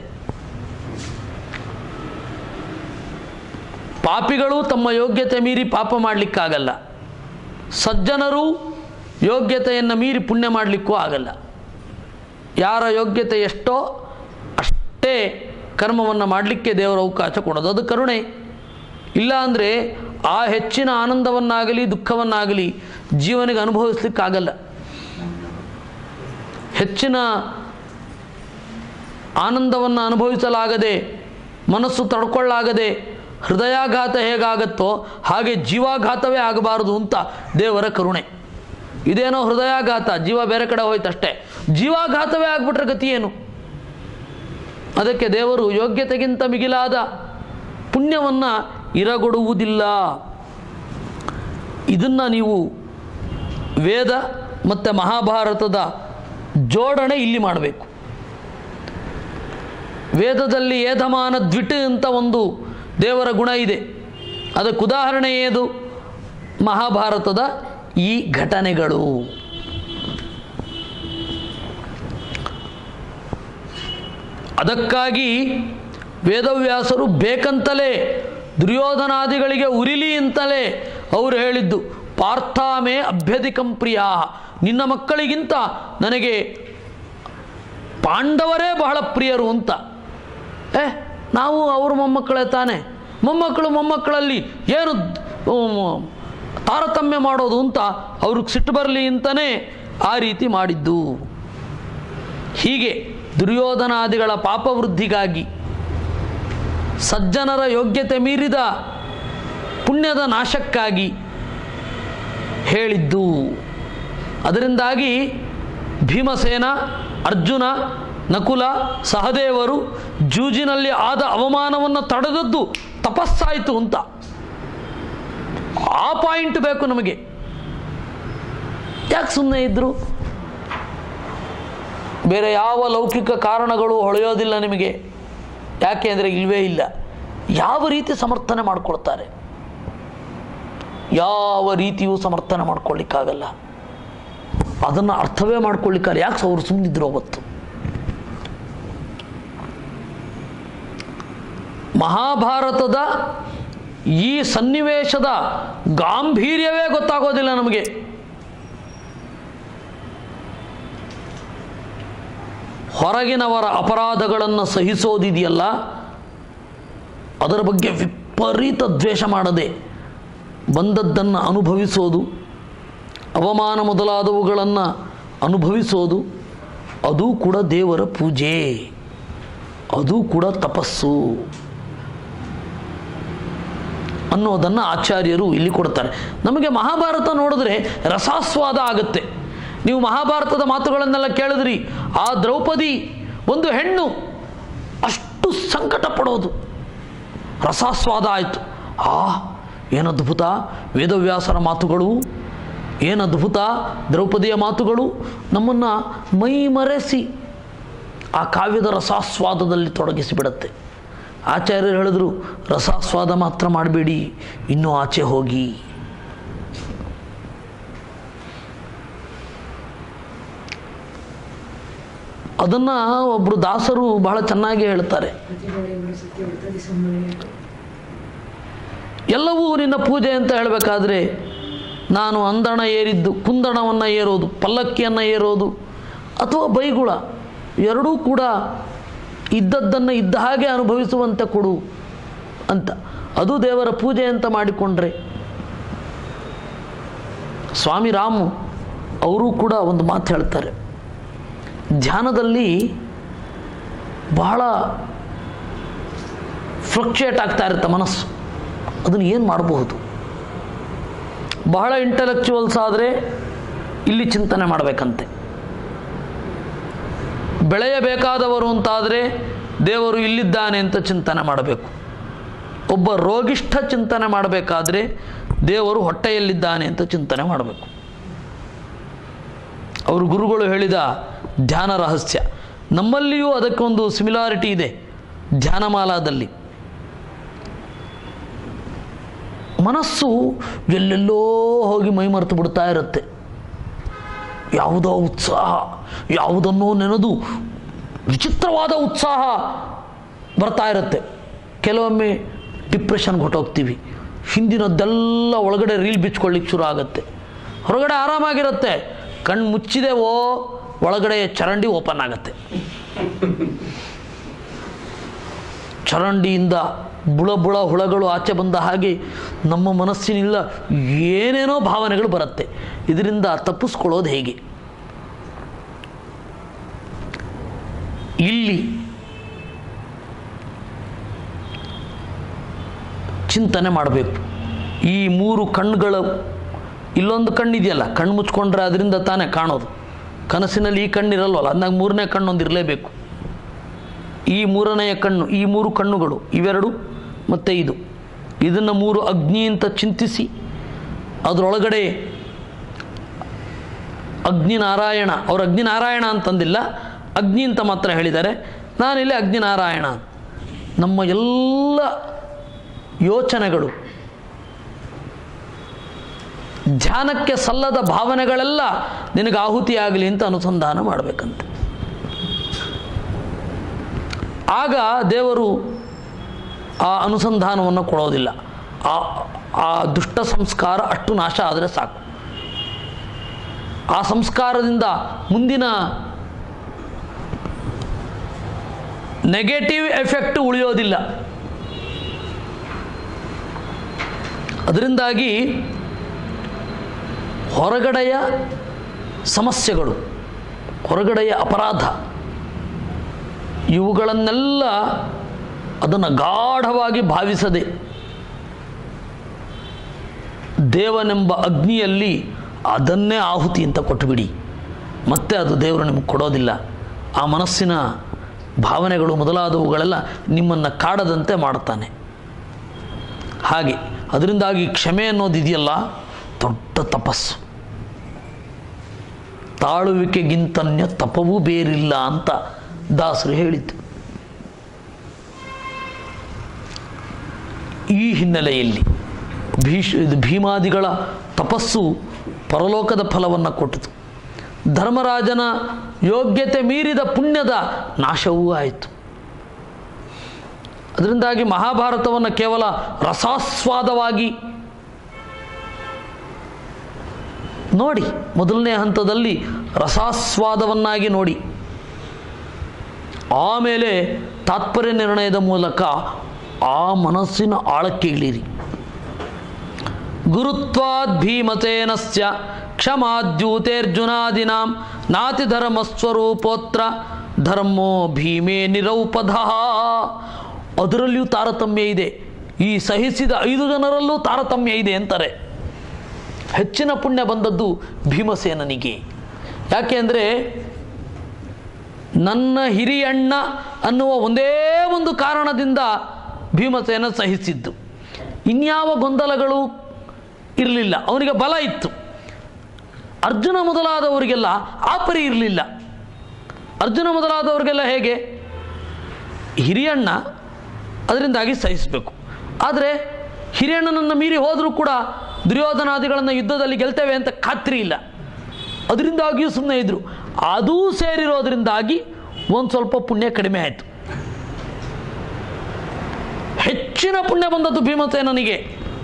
ಪಾಪಿಗಳು ತಮ್ಮ ಯೋಗ್ಯತೆ ಮೀರಿ ಪಾಪ ಮಾಡಲಿಕ್ಕಾಗಲ್ಲ ಸಜ್ಜನರು ಯೋಗ್ಯತೆಯನ್ನು ಮೀರಿ ಪುಣ್ಯ ಮಾಡಲಿಕ್ಕೂ ಆಗಲ್ಲ ಯಾರ ಯೋಗ್ಯತೆ ಎಷ್ಟೋ ಅಷ್ಟೇ ಕರ್ಮವನ್ನು ಮಾಡಲಿಕ್ಕೆ ದೇವರ ಅವಕಾಶ ಕೊಡೋದು ಅದು ಕರುಣೆ ಇಲ್ಲ ಅಂದರೆ ಆ ಹೆಚ್ಚಿನ ಆನಂದವನ್ನಾಗಲಿ ದುಃಖವನ್ನಾಗಲಿ ಜೀವನಿಗೆ ಅನುಭವಿಸ್ಲಿಕ್ಕಾಗಲ್ಲ ಹೆಚ್ಚಿನ ಆನಂದವನ್ನು ಅನುಭವಿಸಲಾಗದೆ ಮನಸ್ಸು ತಡ್ಕೊಳ್ಳಾಗದೆ ಹೃದಯಾಘಾತ ಹೇಗಾಗತ್ತೋ ಹಾಗೆ ಜೀವಾಘಾತವೇ ಆಗಬಾರದು ಅಂತ ದೇವರ ಕರುಣೆ ಇದೇನೋ ಹೃದಯಾಘಾತ ಜೀವ ಬೇರೆ ಕಡೆ ಹೋಯ್ತಷ್ಟೇ ಜೀವಾಘಾತವೇ ಆಗ್ಬಿಟ್ರೆ ಗತಿ ಏನು ಅದಕ್ಕೆ ದೇವರು ಯೋಗ್ಯತೆಗಿಂತ ಮಿಗಿಲಾದ ಪುಣ್ಯವನ್ನು ಇರಗೊಡುವುದಿಲ್ಲ ಇದನ್ನು ನೀವು ವೇದ ಮತ್ತು ಮಹಾಭಾರತದ ಜೋಡಣೆ ಇಲ್ಲಿ ಮಾಡಬೇಕು ವೇದದಲ್ಲಿ ಏಧಮಾನ ದ್ವಿಟ್ ಅಂತ ಒಂದು ದೇವರ ಗುಣ ಇದೆ ಅದಕ್ಕೆ ಉದಾಹರಣೆ ಏದು ಮಹಾಭಾರತದ ಈ ಘಟನೆಗಳು ಅದಕ್ಕಾಗಿ ವೇದವ್ಯಾಸರು ಬೇಕಂತಲೇ ದುರ್ಯೋಧನಾದಿಗಳಿಗೆ ಉರಿಲಿ ಅಂತಲೇ ಅವರು ಹೇಳಿದ್ದು ಪಾರ್ಥಾಮೇ ಅಭ್ಯಧಿಕಂ ಪ್ರಿಯ ನಿನ್ನ ಮಕ್ಕಳಿಗಿಂತ ನನಗೆ ಪಾಂಡವರೇ ಬಹಳ ಪ್ರಿಯರು ಅಂತ ಏ ನಾವು ಅವ್ರ ಮೊಮ್ಮಕ್ಕಳೇ ತಾನೆ ಮೊಮ್ಮಕ್ಕಳು ಮೊಮ್ಮಕ್ಕಳಲ್ಲಿ ಏನು ಉಮ್, ತಾರತಮ್ಯ ಮಾಡೋದು ಅಂತ ಅವ್ರಿಗೆ ಸಿಟ್ಟು ಬರಲಿ ಅಂತಲೇ ಆ ರೀತಿ ಮಾಡಿದ್ದು ಹೀಗೆ ದುರ್ಯೋಧನಾದಿಗಳ ಪಾಪವೃದ್ಧಿಗಾಗಿ ಸಜ್ಜನರ ಯೋಗ್ಯತೆ ಮೀರಿದ ಪುಣ್ಯದ ನಾಶಕ್ಕಾಗಿ ಹೇಳಿದ್ದು ಅದರಿಂದಾಗಿ ಭೀಮಸೇನ ಅರ್ಜುನ ನಕುಲ ಸಹದೇವರು ಜೂಜಿನಲ್ಲಿ ಆದ ಅವಮಾನವನ್ನು ತಡೆದದ್ದು ತಪಸ್ಸಾಯಿತು ಅಂತ ಆ ಪಾಯಿಂಟ್ ಬೇಕು ನಮಗೆ ಯಾಕೆ ಸುಮ್ಮನೆ ಇದ್ರು ಬೇರೆ ಯಾವ ಲೌಕಿಕ ಕಾರಣಗಳು ಹೊಳೆಯೋದಿಲ್ಲ ನಿಮಗೆ ಯಾಕೆ ಅಂದರೆ ಇಲ್ವೇ ಇಲ್ಲ ಯಾವ ರೀತಿ ಸಮರ್ಥನೆ ಮಾಡ್ಕೊಳ್ತಾರೆ ಯಾವ ರೀತಿಯೂ ಸಮರ್ಥನೆ ಮಾಡ್ಕೊಳ್ಳಿಕ್ಕಾಗಲ್ಲ ಅದನ್ನು ಅರ್ಥವೇ ಮಾಡ್ಕೊಳ್ಳಿಕ್ಕಾಗಲ್ಲ ಯಾಕೆ ಅವರು ಸುಮ್ಮನಿದ್ರು ಅವತ್ತು ಮಹಾಭಾರತದ ಈ ಸನ್ನಿವೇಶದ ಗಾಂಭೀರ್ಯವೇ ಗೊತ್ತಾಗೋದಿಲ್ಲ ನಮಗೆ ಹೊರಗಿನವರ ಅಪರಾಧಗಳನ್ನು ಸಹಿಸೋದಿದೆಯಲ್ಲ ಅದರ ಬಗ್ಗೆ ವಿಪರೀತ ದ್ವೇಷ ಮಾಡದೆ ಬಂದದ್ದನ್ನು ಅನುಭವಿಸೋದು ಅವಮಾನ ಮೊದಲಾದವುಗಳನ್ನು ಅನುಭವಿಸೋದು ಅದು ಕೂಡ ದೇವರ ಪೂಜೆ ಅದು ಕೂಡ ತಪಸ್ಸು ಅನ್ನೋದನ್ನು ಆಚಾರ್ಯರು ಇಲ್ಲಿ ಕೊಡ್ತಾರೆ ನಮಗೆ ಮಹಾಭಾರತ ನೋಡಿದ್ರೆ ರಸಾಸ್ವಾದ ಆಗುತ್ತೆ ನೀವು ಮಹಾಭಾರತದ ಮಾತುಗಳನ್ನೆಲ್ಲ ಕೇಳಿದ್ರಿ ಆ ದ್ರೌಪದಿ ಒಂದು ಹೆಣ್ಣು ಅಷ್ಟು ಸಂಕಟ ಪಡೋದು ರಸಾಸ್ವಾದ ಆಯಿತು ಆ ಏನದ್ಭುತ ವೇದವ್ಯಾಸರ ಮಾತುಗಳು ಏನದ್ಭುತ ದ್ರೌಪದಿಯ ಮಾತುಗಳು ನಮ್ಮನ್ನು ಮೈ ಮರೆಸಿ ಆ ಕಾವ್ಯದ ರಸಾಸ್ವಾದದಲ್ಲಿ ತೊಡಗಿಸಿಬಿಡತ್ತೆ ಆಚಾರ್ಯರು ಹೇಳಿದ್ರು ರಸಾಸ್ವಾದ ಮಾತ್ರ ಮಾಡಬೇಡಿ ಇನ್ನೂ ಆಚೆ ಹೋಗಿ ಅದನ್ನು ಒಬ್ಬರು ದಾಸರು ಬಹಳ ಚೆನ್ನಾಗಿ ಹೇಳ್ತಾರೆ ಪ್ರತಿಬಳಿ ಉಳಿಸುತ್ತೆ ಉಳಿತದೆ ಸಂಬಳಿ ಎಲ್ಲವೂ ನಿನ್ನ ಪೂಜೆ ಅಂತ ಹೇಳಬೇಕಾದ್ರೆ ನಾನು ಅಂದಣ ಏರಿದ್ದು ಕುಂದಣವನ್ನು ಏರೋದು ಪಲ್ಲಕ್ಕಿಯನ್ನು ಏರೋದು ಅಥವಾ ಬೈಗುಳ ಎರಡೂ ಕೂಡ ಇದ್ದದ್ದನ್ನು ಇದ್ದ ಹಾಗೆ ಅನುಭವಿಸುವಂತೆ ಕೊಡು ಅಂತ ಅದು ದೇವರ ಪೂಜೆ ಅಂತ ಮಾಡಿಕೊಂಡ್ರೆ ಸ್ವಾಮಿ ರಾಮು ಅವರು ಕೂಡ ಒಂದು ಮಾತು ಹೇಳ್ತಾರೆ ಧ್ಯಾನದಲ್ಲಿ ಬಹಳ ಫ್ಲಕ್ಚುಯೇಟ್ ಆಗ್ತಾ ಇರುತ್ತೆ ಮನಸ್ಸು ಅದನ್ನು ಏನು ಮಾಡಬಹುದು ಬಹಳ ಇಂಟೆಲೆಕ್ಚುವಲ್ಸ್ ಆದರೆ ಇಲ್ಲಿ ಚಿಂತನೆ ಮಾಡಬೇಕಂತೆ ಬೆಳೆಯಬೇಕಾದವರು ಅಂತಾದರೆ ದೇವರು ಇಲ್ಲಿದ್ದಾನೆ ಅಂತ ಚಿಂತನೆ ಮಾಡಬೇಕು ಒಬ್ಬ ರೋಗಿಷ್ಠ ಚಿಂತನೆ ಮಾಡಬೇಕಾದ್ರೆ ದೇವರು ಹೊಟ್ಟೆಯಲ್ಲಿದ್ದಾನೆ ಅಂತ ಚಿಂತನೆ ಮಾಡಬೇಕು ಅವರು ಗುರುಗಳು ಹೇಳಿದ ಧ್ಯಾನ ರಹಸ್ಯ ನಮ್ಮಲ್ಲಿಯೂ ಅದಕ್ಕೊಂದು ಸಿಮಿಲಾರಿಟಿ ಇದೆ ಧ್ಯಾನಮಾಲಾದಲ್ಲಿ ಮನಸ್ಸು ಎಲ್ಲೆಲ್ಲೋ ಹೋಗಿ ಮೈ ಮರೆತು ಬಿಡ್ತಾ ಇರುತ್ತೆ ಯಾವುದೋ ಉತ್ಸಾಹ ಯಾವುದನ್ನೋ ನೆನೆದು ವಿಚಿತ್ರವಾದ ಉತ್ಸಾಹ ಬರ್ತಾ ಇರುತ್ತೆ ಕೆಲವೊಮ್ಮೆ ಡಿಪ್ರೆಷನ್ಗೆ ಹೊಟ್ಟೋಗ್ತೀವಿ ಹಿಂದಿನದ್ದೆಲ್ಲ ಒಳಗಡೆ ರೀಲ್ ಬಿಚ್ಕೊಳ್ಳಿಕ್ಕೆ ಶುರು ಆಗುತ್ತೆ ಹೊರಗಡೆ ಆರಾಮಾಗಿರುತ್ತೆ ಕಣ್ಣು ಮುಚ್ಚಿದೆವೋ ಒಳಗಡೆ ಚರಂಡಿ ಓಪನ್ ಆಗುತ್ತೆ ಚರಂಡಿಯಿಂದ ಬುಳ ಬುಳ ಹುಳಗಳು ಆಚೆ ಬಂದ ಹಾಗೆ ನಮ್ಮ ಮನಸ್ಸಿನಿಂದ ಏನೇನೋ ಭಾವನೆಗಳು ಬರುತ್ತೆ ಇದರಿಂದ ತಪ್ಪಿಸ್ಕೊಳ್ಳೋದು ಹೇಗೆ ಇಲ್ಲಿ ಚಿಂತನೆ ಮಾಡಬೇಕು ಈ ಮೂರು ಕಣ್ಣುಗಳು ಇಲ್ಲೊಂದು ಕಣ್ಣಿದೆಯಲ್ಲ ಕಣ್ಣು ಮುಚ್ಕೊಂಡ್ರೆ ಅದರಿಂದ ತಾನೇ ಕಾಣೋದು ಕನಸಿನಲ್ಲಿ ಈ ಕಣ್ಣಿರಲ್ವಲ್ಲ ಅಂದಾಗ ಮೂರನೇ ಕಣ್ಣೊಂದು ಇರಲೇಬೇಕು ಈ ಮೂರನೆಯ ಕಣ್ಣು ಈ ಮೂರು ಕಣ್ಣುಗಳು ಇವೆರಡು ಮತ್ತು ಇದು ಇದನ್ನು ಮೂರು ಅಗ್ನಿ ಅಂತ ಚಿಂತಿಸಿ ಅದರೊಳಗಡೆ ಅಗ್ನಿನಾರಾಯಣ ಅವರು ಅಗ್ನಿನಾರಾಯಣ ಅಂತಂದಿಲ್ಲ ಅಗ್ನಿ ಅಂತ ಮಾತ್ರ ಹೇಳಿದ್ದಾರೆ ನಾನಿಲ್ಲಿ ಅಗ್ನಿನಾರಾಯಣ ನಮ್ಮ ಎಲ್ಲ ಯೋಚನೆಗಳು ಧ್ಯಾನಕ್ಕೆ ಸಲ್ಲದ ಭಾವನೆಗಳೆಲ್ಲ ನಿನಗೆ ಆಹುತಿಯಾಗಲಿ ಅಂತ ಅನುಸಂಧಾನ ಮಾಡಬೇಕಂತೆ ಆಗ ದೇವರು ಆ ಅನುಸಂಧಾನವನ್ನು ಕೊಡೋದಿಲ್ಲ ಆ ಆ ದುಷ್ಟ ಸಂಸ್ಕಾರ ಅಷ್ಟು ನಾಶ ಆದರೆ ಸಾಕು ಆ ಸಂಸ್ಕಾರದಿಂದ ಮುಂದಿನ ನೆಗೆಟಿವ್ ಎಫೆಕ್ಟ್ ಉಳಿಯೋದಿಲ್ಲ ಅದರಿಂದಾಗಿ ಹೊರಗಡೆಯ ಸಮಸ್ಯೆಗಳು ಹೊರಗಡೆಯ ಅಪರಾಧ ಇವುಗಳನ್ನೆಲ್ಲ ಅದನ್ನು ಗಾಢವಾಗಿ ಭಾವಿಸದೆ ದೇವನೆಂಬ ಅಗ್ನಿಯಲ್ಲಿ ಅದನ್ನೇ ಆಹುತಿ ಅಂತ ಕೊಟ್ಟುಬಿಡಿ ಮತ್ತೆ ಅದು ದೇವರು ನಿಮಗೆ ಕೊಡೋದಿಲ್ಲ ಆ ಮನಸ್ಸಿನ ಭಾವನೆಗಳು ಮೊದಲಾದವುಗಳೆಲ್ಲ ನಿಮ್ಮನ್ನು ಕಾಡದಂತೆ ಮಾಡುತ್ತಾನೆ ಹಾಗೆ ಅದರಿಂದಾಗಿ ಕ್ಷಮೆ ಅನ್ನೋದಿದೆಯಲ್ಲ ದೊಡ್ಡ ತಪಸ್ಸು ತಾಳುವಿಕೆಗಿಂತನ್ಯ ತಪವೂ ಬೇರಿಲ್ಲ ಅಂತ ದಾಸರು ಹೇಳಿದ್ದು ಈ ಹಿನ್ನೆಲೆಯಲ್ಲಿ ಭೀಷ್ ಇದು ಭೀಮಾದಿಗಳ ತಪಸ್ಸು ಪರಲೋಕದ ಫಲವನ್ನು ಕೊಟ್ಟಿತು ಧರ್ಮರಾಜನ ಯೋಗ್ಯತೆ ಮೀರಿದ ಪುಣ್ಯದ ನಾಶವೂ ಆಯಿತು ಅದರಿಂದಾಗಿ ಮಹಾಭಾರತವನ್ನು ಕೇವಲ ರಸಾಸ್ವಾದವಾಗಿ ನೋಡಿ ಮೊದಲನೇ ಹಂತದಲ್ಲಿ ರಸಾಸ್ವಾದವನ್ನಾಗಿ ನೋಡಿ ಆಮೇಲೆ ತಾತ್ಪರ್ಯ ನಿರ್ಣಯದ ಮೂಲಕ ಆ ಮನಸ್ಸಿನ ಆಳಕ್ಕೆ ಇಳಿರಿ ಗುರುತ್ವಾದ್ ಭೀಮಸೇನಸ್ಯ ಕ್ಷಮಾದ್ಯೂತೇರ್ಜುನಾದಿನಾಂ ನಾತಿ ಧರ್ಮಸ್ವರೂಪೋತ್ರ ಧರ್ಮೋ ಭೀಮೇ ನಿರೌಪಧ ಅದರಲ್ಲಿಯೂ ತಾರತಮ್ಯ ಇದೆ ಈ ಸಹಿಸಿದ ಐದು ಜನರಲ್ಲೂ ತಾರತಮ್ಯ ಇದೆ ಅಂತಾರೆ ಹೆಚ್ಚಿನ ಪುಣ್ಯ ಬಂದದ್ದು ಭೀಮಸೇನನಿಗೆ ಯಾಕೆ ಅಂದರೆ ನನ್ನ ಹಿರಿಯಣ್ಣ ಅನ್ನುವ ಒಂದೇ ಒಂದು ಕಾರಣದಿಂದ ಭೀಮಸೇನ ಸಹಿಸಿದ್ದು ಇನ್ಯಾವ ಗೊಂದಲಗಳು ಇರಲಿಲ್ಲ ಅವನಿಗೆ ಬಲ ಇತ್ತು ಅರ್ಜುನ ಮೊದಲಾದವರಿಗೆಲ್ಲ ಆ ಪರಿ ಇರಲಿಲ್ಲ ಅರ್ಜುನ ಮೊದಲಾದವರಿಗೆಲ್ಲ ಹೇಗೆ ಹಿರಿಯಣ್ಣ ಅದರಿಂದಾಗಿ ಸಹಿಸಬೇಕು ಆದರೆ ಹಿರಿಯಣ್ಣನನ್ನು ಮೀರಿ ಹೋದರೂ ಕೂಡ ದುರ್ಯೋಧನಾದಿಗಳನ್ನು ಯುದ್ಧದಲ್ಲಿ ಗೆಲ್ತೇವೆ ಅಂತ ಖಾತ್ರಿ ಇಲ್ಲ ಅದರಿಂದಾಗಿಯೂ ಸುಮ್ಮನೆ ಇದ್ದರು ಅದೂ ಸೇರಿರೋದ್ರಿಂದಾಗಿ ಒಂದು ಸ್ವಲ್ಪ ಪುಣ್ಯ ಕಡಿಮೆ ಆಯಿತು ಹೆಚ್ಚಿನ ಪುಣ್ಯ ಬಂದದ್ದು ಭೀಮಸೇನನಿಗೆ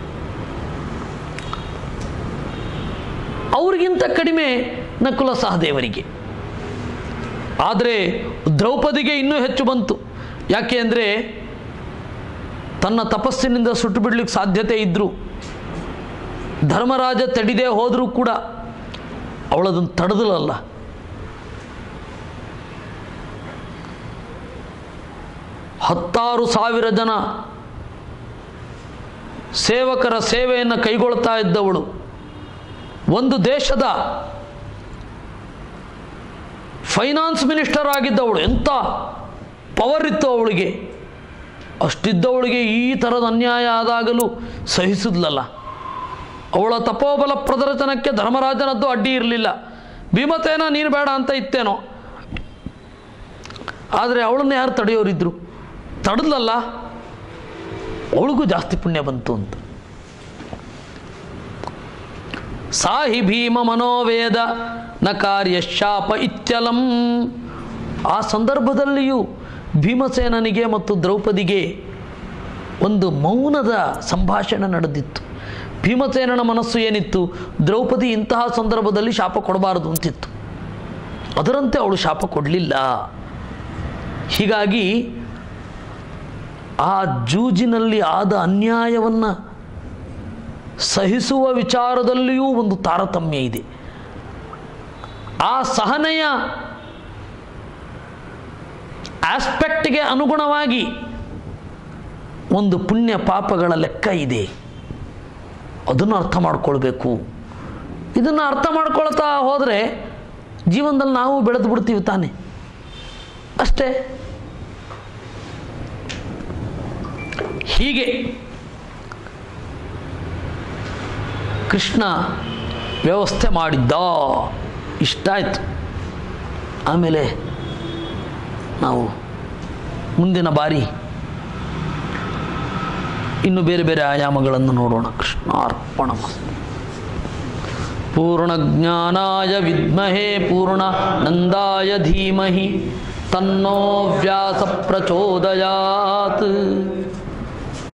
ಅವ್ರಿಗಿಂತ ಕಡಿಮೆ ನಕುಲ ಸಹದೇವರಿಗೆ ಆದರೆ ದ್ರೌಪದಿಗೆ ಇನ್ನೂ ಹೆಚ್ಚು ಬಂತು ಯಾಕೆ ಅಂದರೆ ತನ್ನ ತಪಸ್ಸಿನಿಂದ ಸುಟ್ಟು ಬಿಡ್ಲಿಕ್ಕೆ ಸಾಧ್ಯತೆ ಇದ್ದರು ಧರ್ಮರಾಜ ತಡಿದೇ ಹೋದರೂ ಕೂಡ ಅವಳದನ್ನು ತಡೆದಲಲ್ಲ ಹತ್ತಾರು ಸಾವಿರ ಜನ ಸೇವಕರ ಸೇವೆಯನ್ನು ಕೈಗೊಳ್ತಾ ಇದ್ದವಳು ಒಂದು ದೇಶದ ಫೈನಾನ್ಸ್ ಮಿನಿಸ್ಟರ್ ಆಗಿದ್ದವಳು ಎಂಥ ಪವರ್ ಇತ್ತು ಅವಳಿಗೆ ಅಷ್ಟಿದ್ದವಳಿಗೆ ಈ ಥರದ ಅನ್ಯಾಯ ಆದಾಗಲೂ ಸಹಿಸಿದ್ಲಲ್ಲ ಅವಳ ತಪೋಬಲ ಪ್ರದರ್ಶನಕ್ಕೆ ಧರ್ಮರಾಜನದ್ದು ಅಡ್ಡಿ ಇರಲಿಲ್ಲ ಭೀಮಸೇನ ನೀನು ಬೇಡ ಅಂತ ಇತ್ತೇನೋ ಆದರೆ ಅವಳನ್ನ ಯಾರು ತಡೆಯೋರಿದ್ರು ತಡೆದ್ಲಲ್ಲ ಅವಳಿಗೂ ಜಾಸ್ತಿ ಪುಣ್ಯ ಬಂತು ಅಂತ ಸಾಹಿ ಭೀಮ ಮನೋವೇದ ನ ಕಾರ್ಯ ಶಾಪ ಇತ್ಯಲಂ ಆ ಸಂದರ್ಭದಲ್ಲಿಯೂ ಭೀಮಸೇನನಿಗೆ ಮತ್ತು ದ್ರೌಪದಿಗೆ ಒಂದು ಮೌನದ ಸಂಭಾಷಣೆ ನಡೆದಿತ್ತು ಭೀಮಸೇನನ ಮನಸ್ಸು ಏನಿತ್ತು ದ್ರೌಪದಿ ಇಂತಹ ಸಂದರ್ಭದಲ್ಲಿ ಶಾಪ ಕೊಡಬಾರದು ಅಂತಿತ್ತು ಅದರಂತೆ ಅವಳು ಶಾಪ ಕೊಡಲಿಲ್ಲ ಹೀಗಾಗಿ ಆ ಜೂಜಿನಲ್ಲಿ ಆದ ಅನ್ಯಾಯವನ್ನು ಸಹಿಸುವ ವಿಚಾರದಲ್ಲಿಯೂ ಒಂದು ತಾರತಮ್ಯ ಇದೆ ಆ ಸಹನೆಯ ಆಸ್ಪೆಕ್ಟ್ಗೆ ಅನುಗುಣವಾಗಿ ಒಂದು ಪುಣ್ಯ ಪಾಪಗಳ ಲೆಕ್ಕ ಇದೆ ಅದನ್ನು ಅರ್ಥ ಮಾಡ್ಕೊಳ್ಬೇಕು ಇದನ್ನು ಅರ್ಥ ಮಾಡ್ಕೊಳ್ತಾ ಹೋದರೆ ಜೀವನದಲ್ಲಿ ನಾವು ಬೆಳೆದು ಬಿಡ್ತೀವಿ ತಾನೆ ಅಷ್ಟೇ ಹೀಗೆ ಕೃಷ್ಣ ವ್ಯವಸ್ಥೆ ಮಾಡಿದ್ದ ಇಷ್ಟ ಆಯಿತು ಆಮೇಲೆ ನಾವು ಮುಂದಿನ ಬಾರಿ ಇನ್ನು ಬೇರೆ ಬೇರೆ ಆಯಾಮಗಳನ್ನು ನೋಡೋಣ ಕೃಷ್ಣ ಅರ್ಪಣ ಪೂರ್ಣ ಜ್ಞಾನಾಯ ವಿದ್ಮಹೇ ಪೂರ್ಣ ನಂದಾಯ ಧೀಮಹಿ ತನ್ನೋ ವ್ಯಾಸ ಪ್ರಚೋದಯಾತ್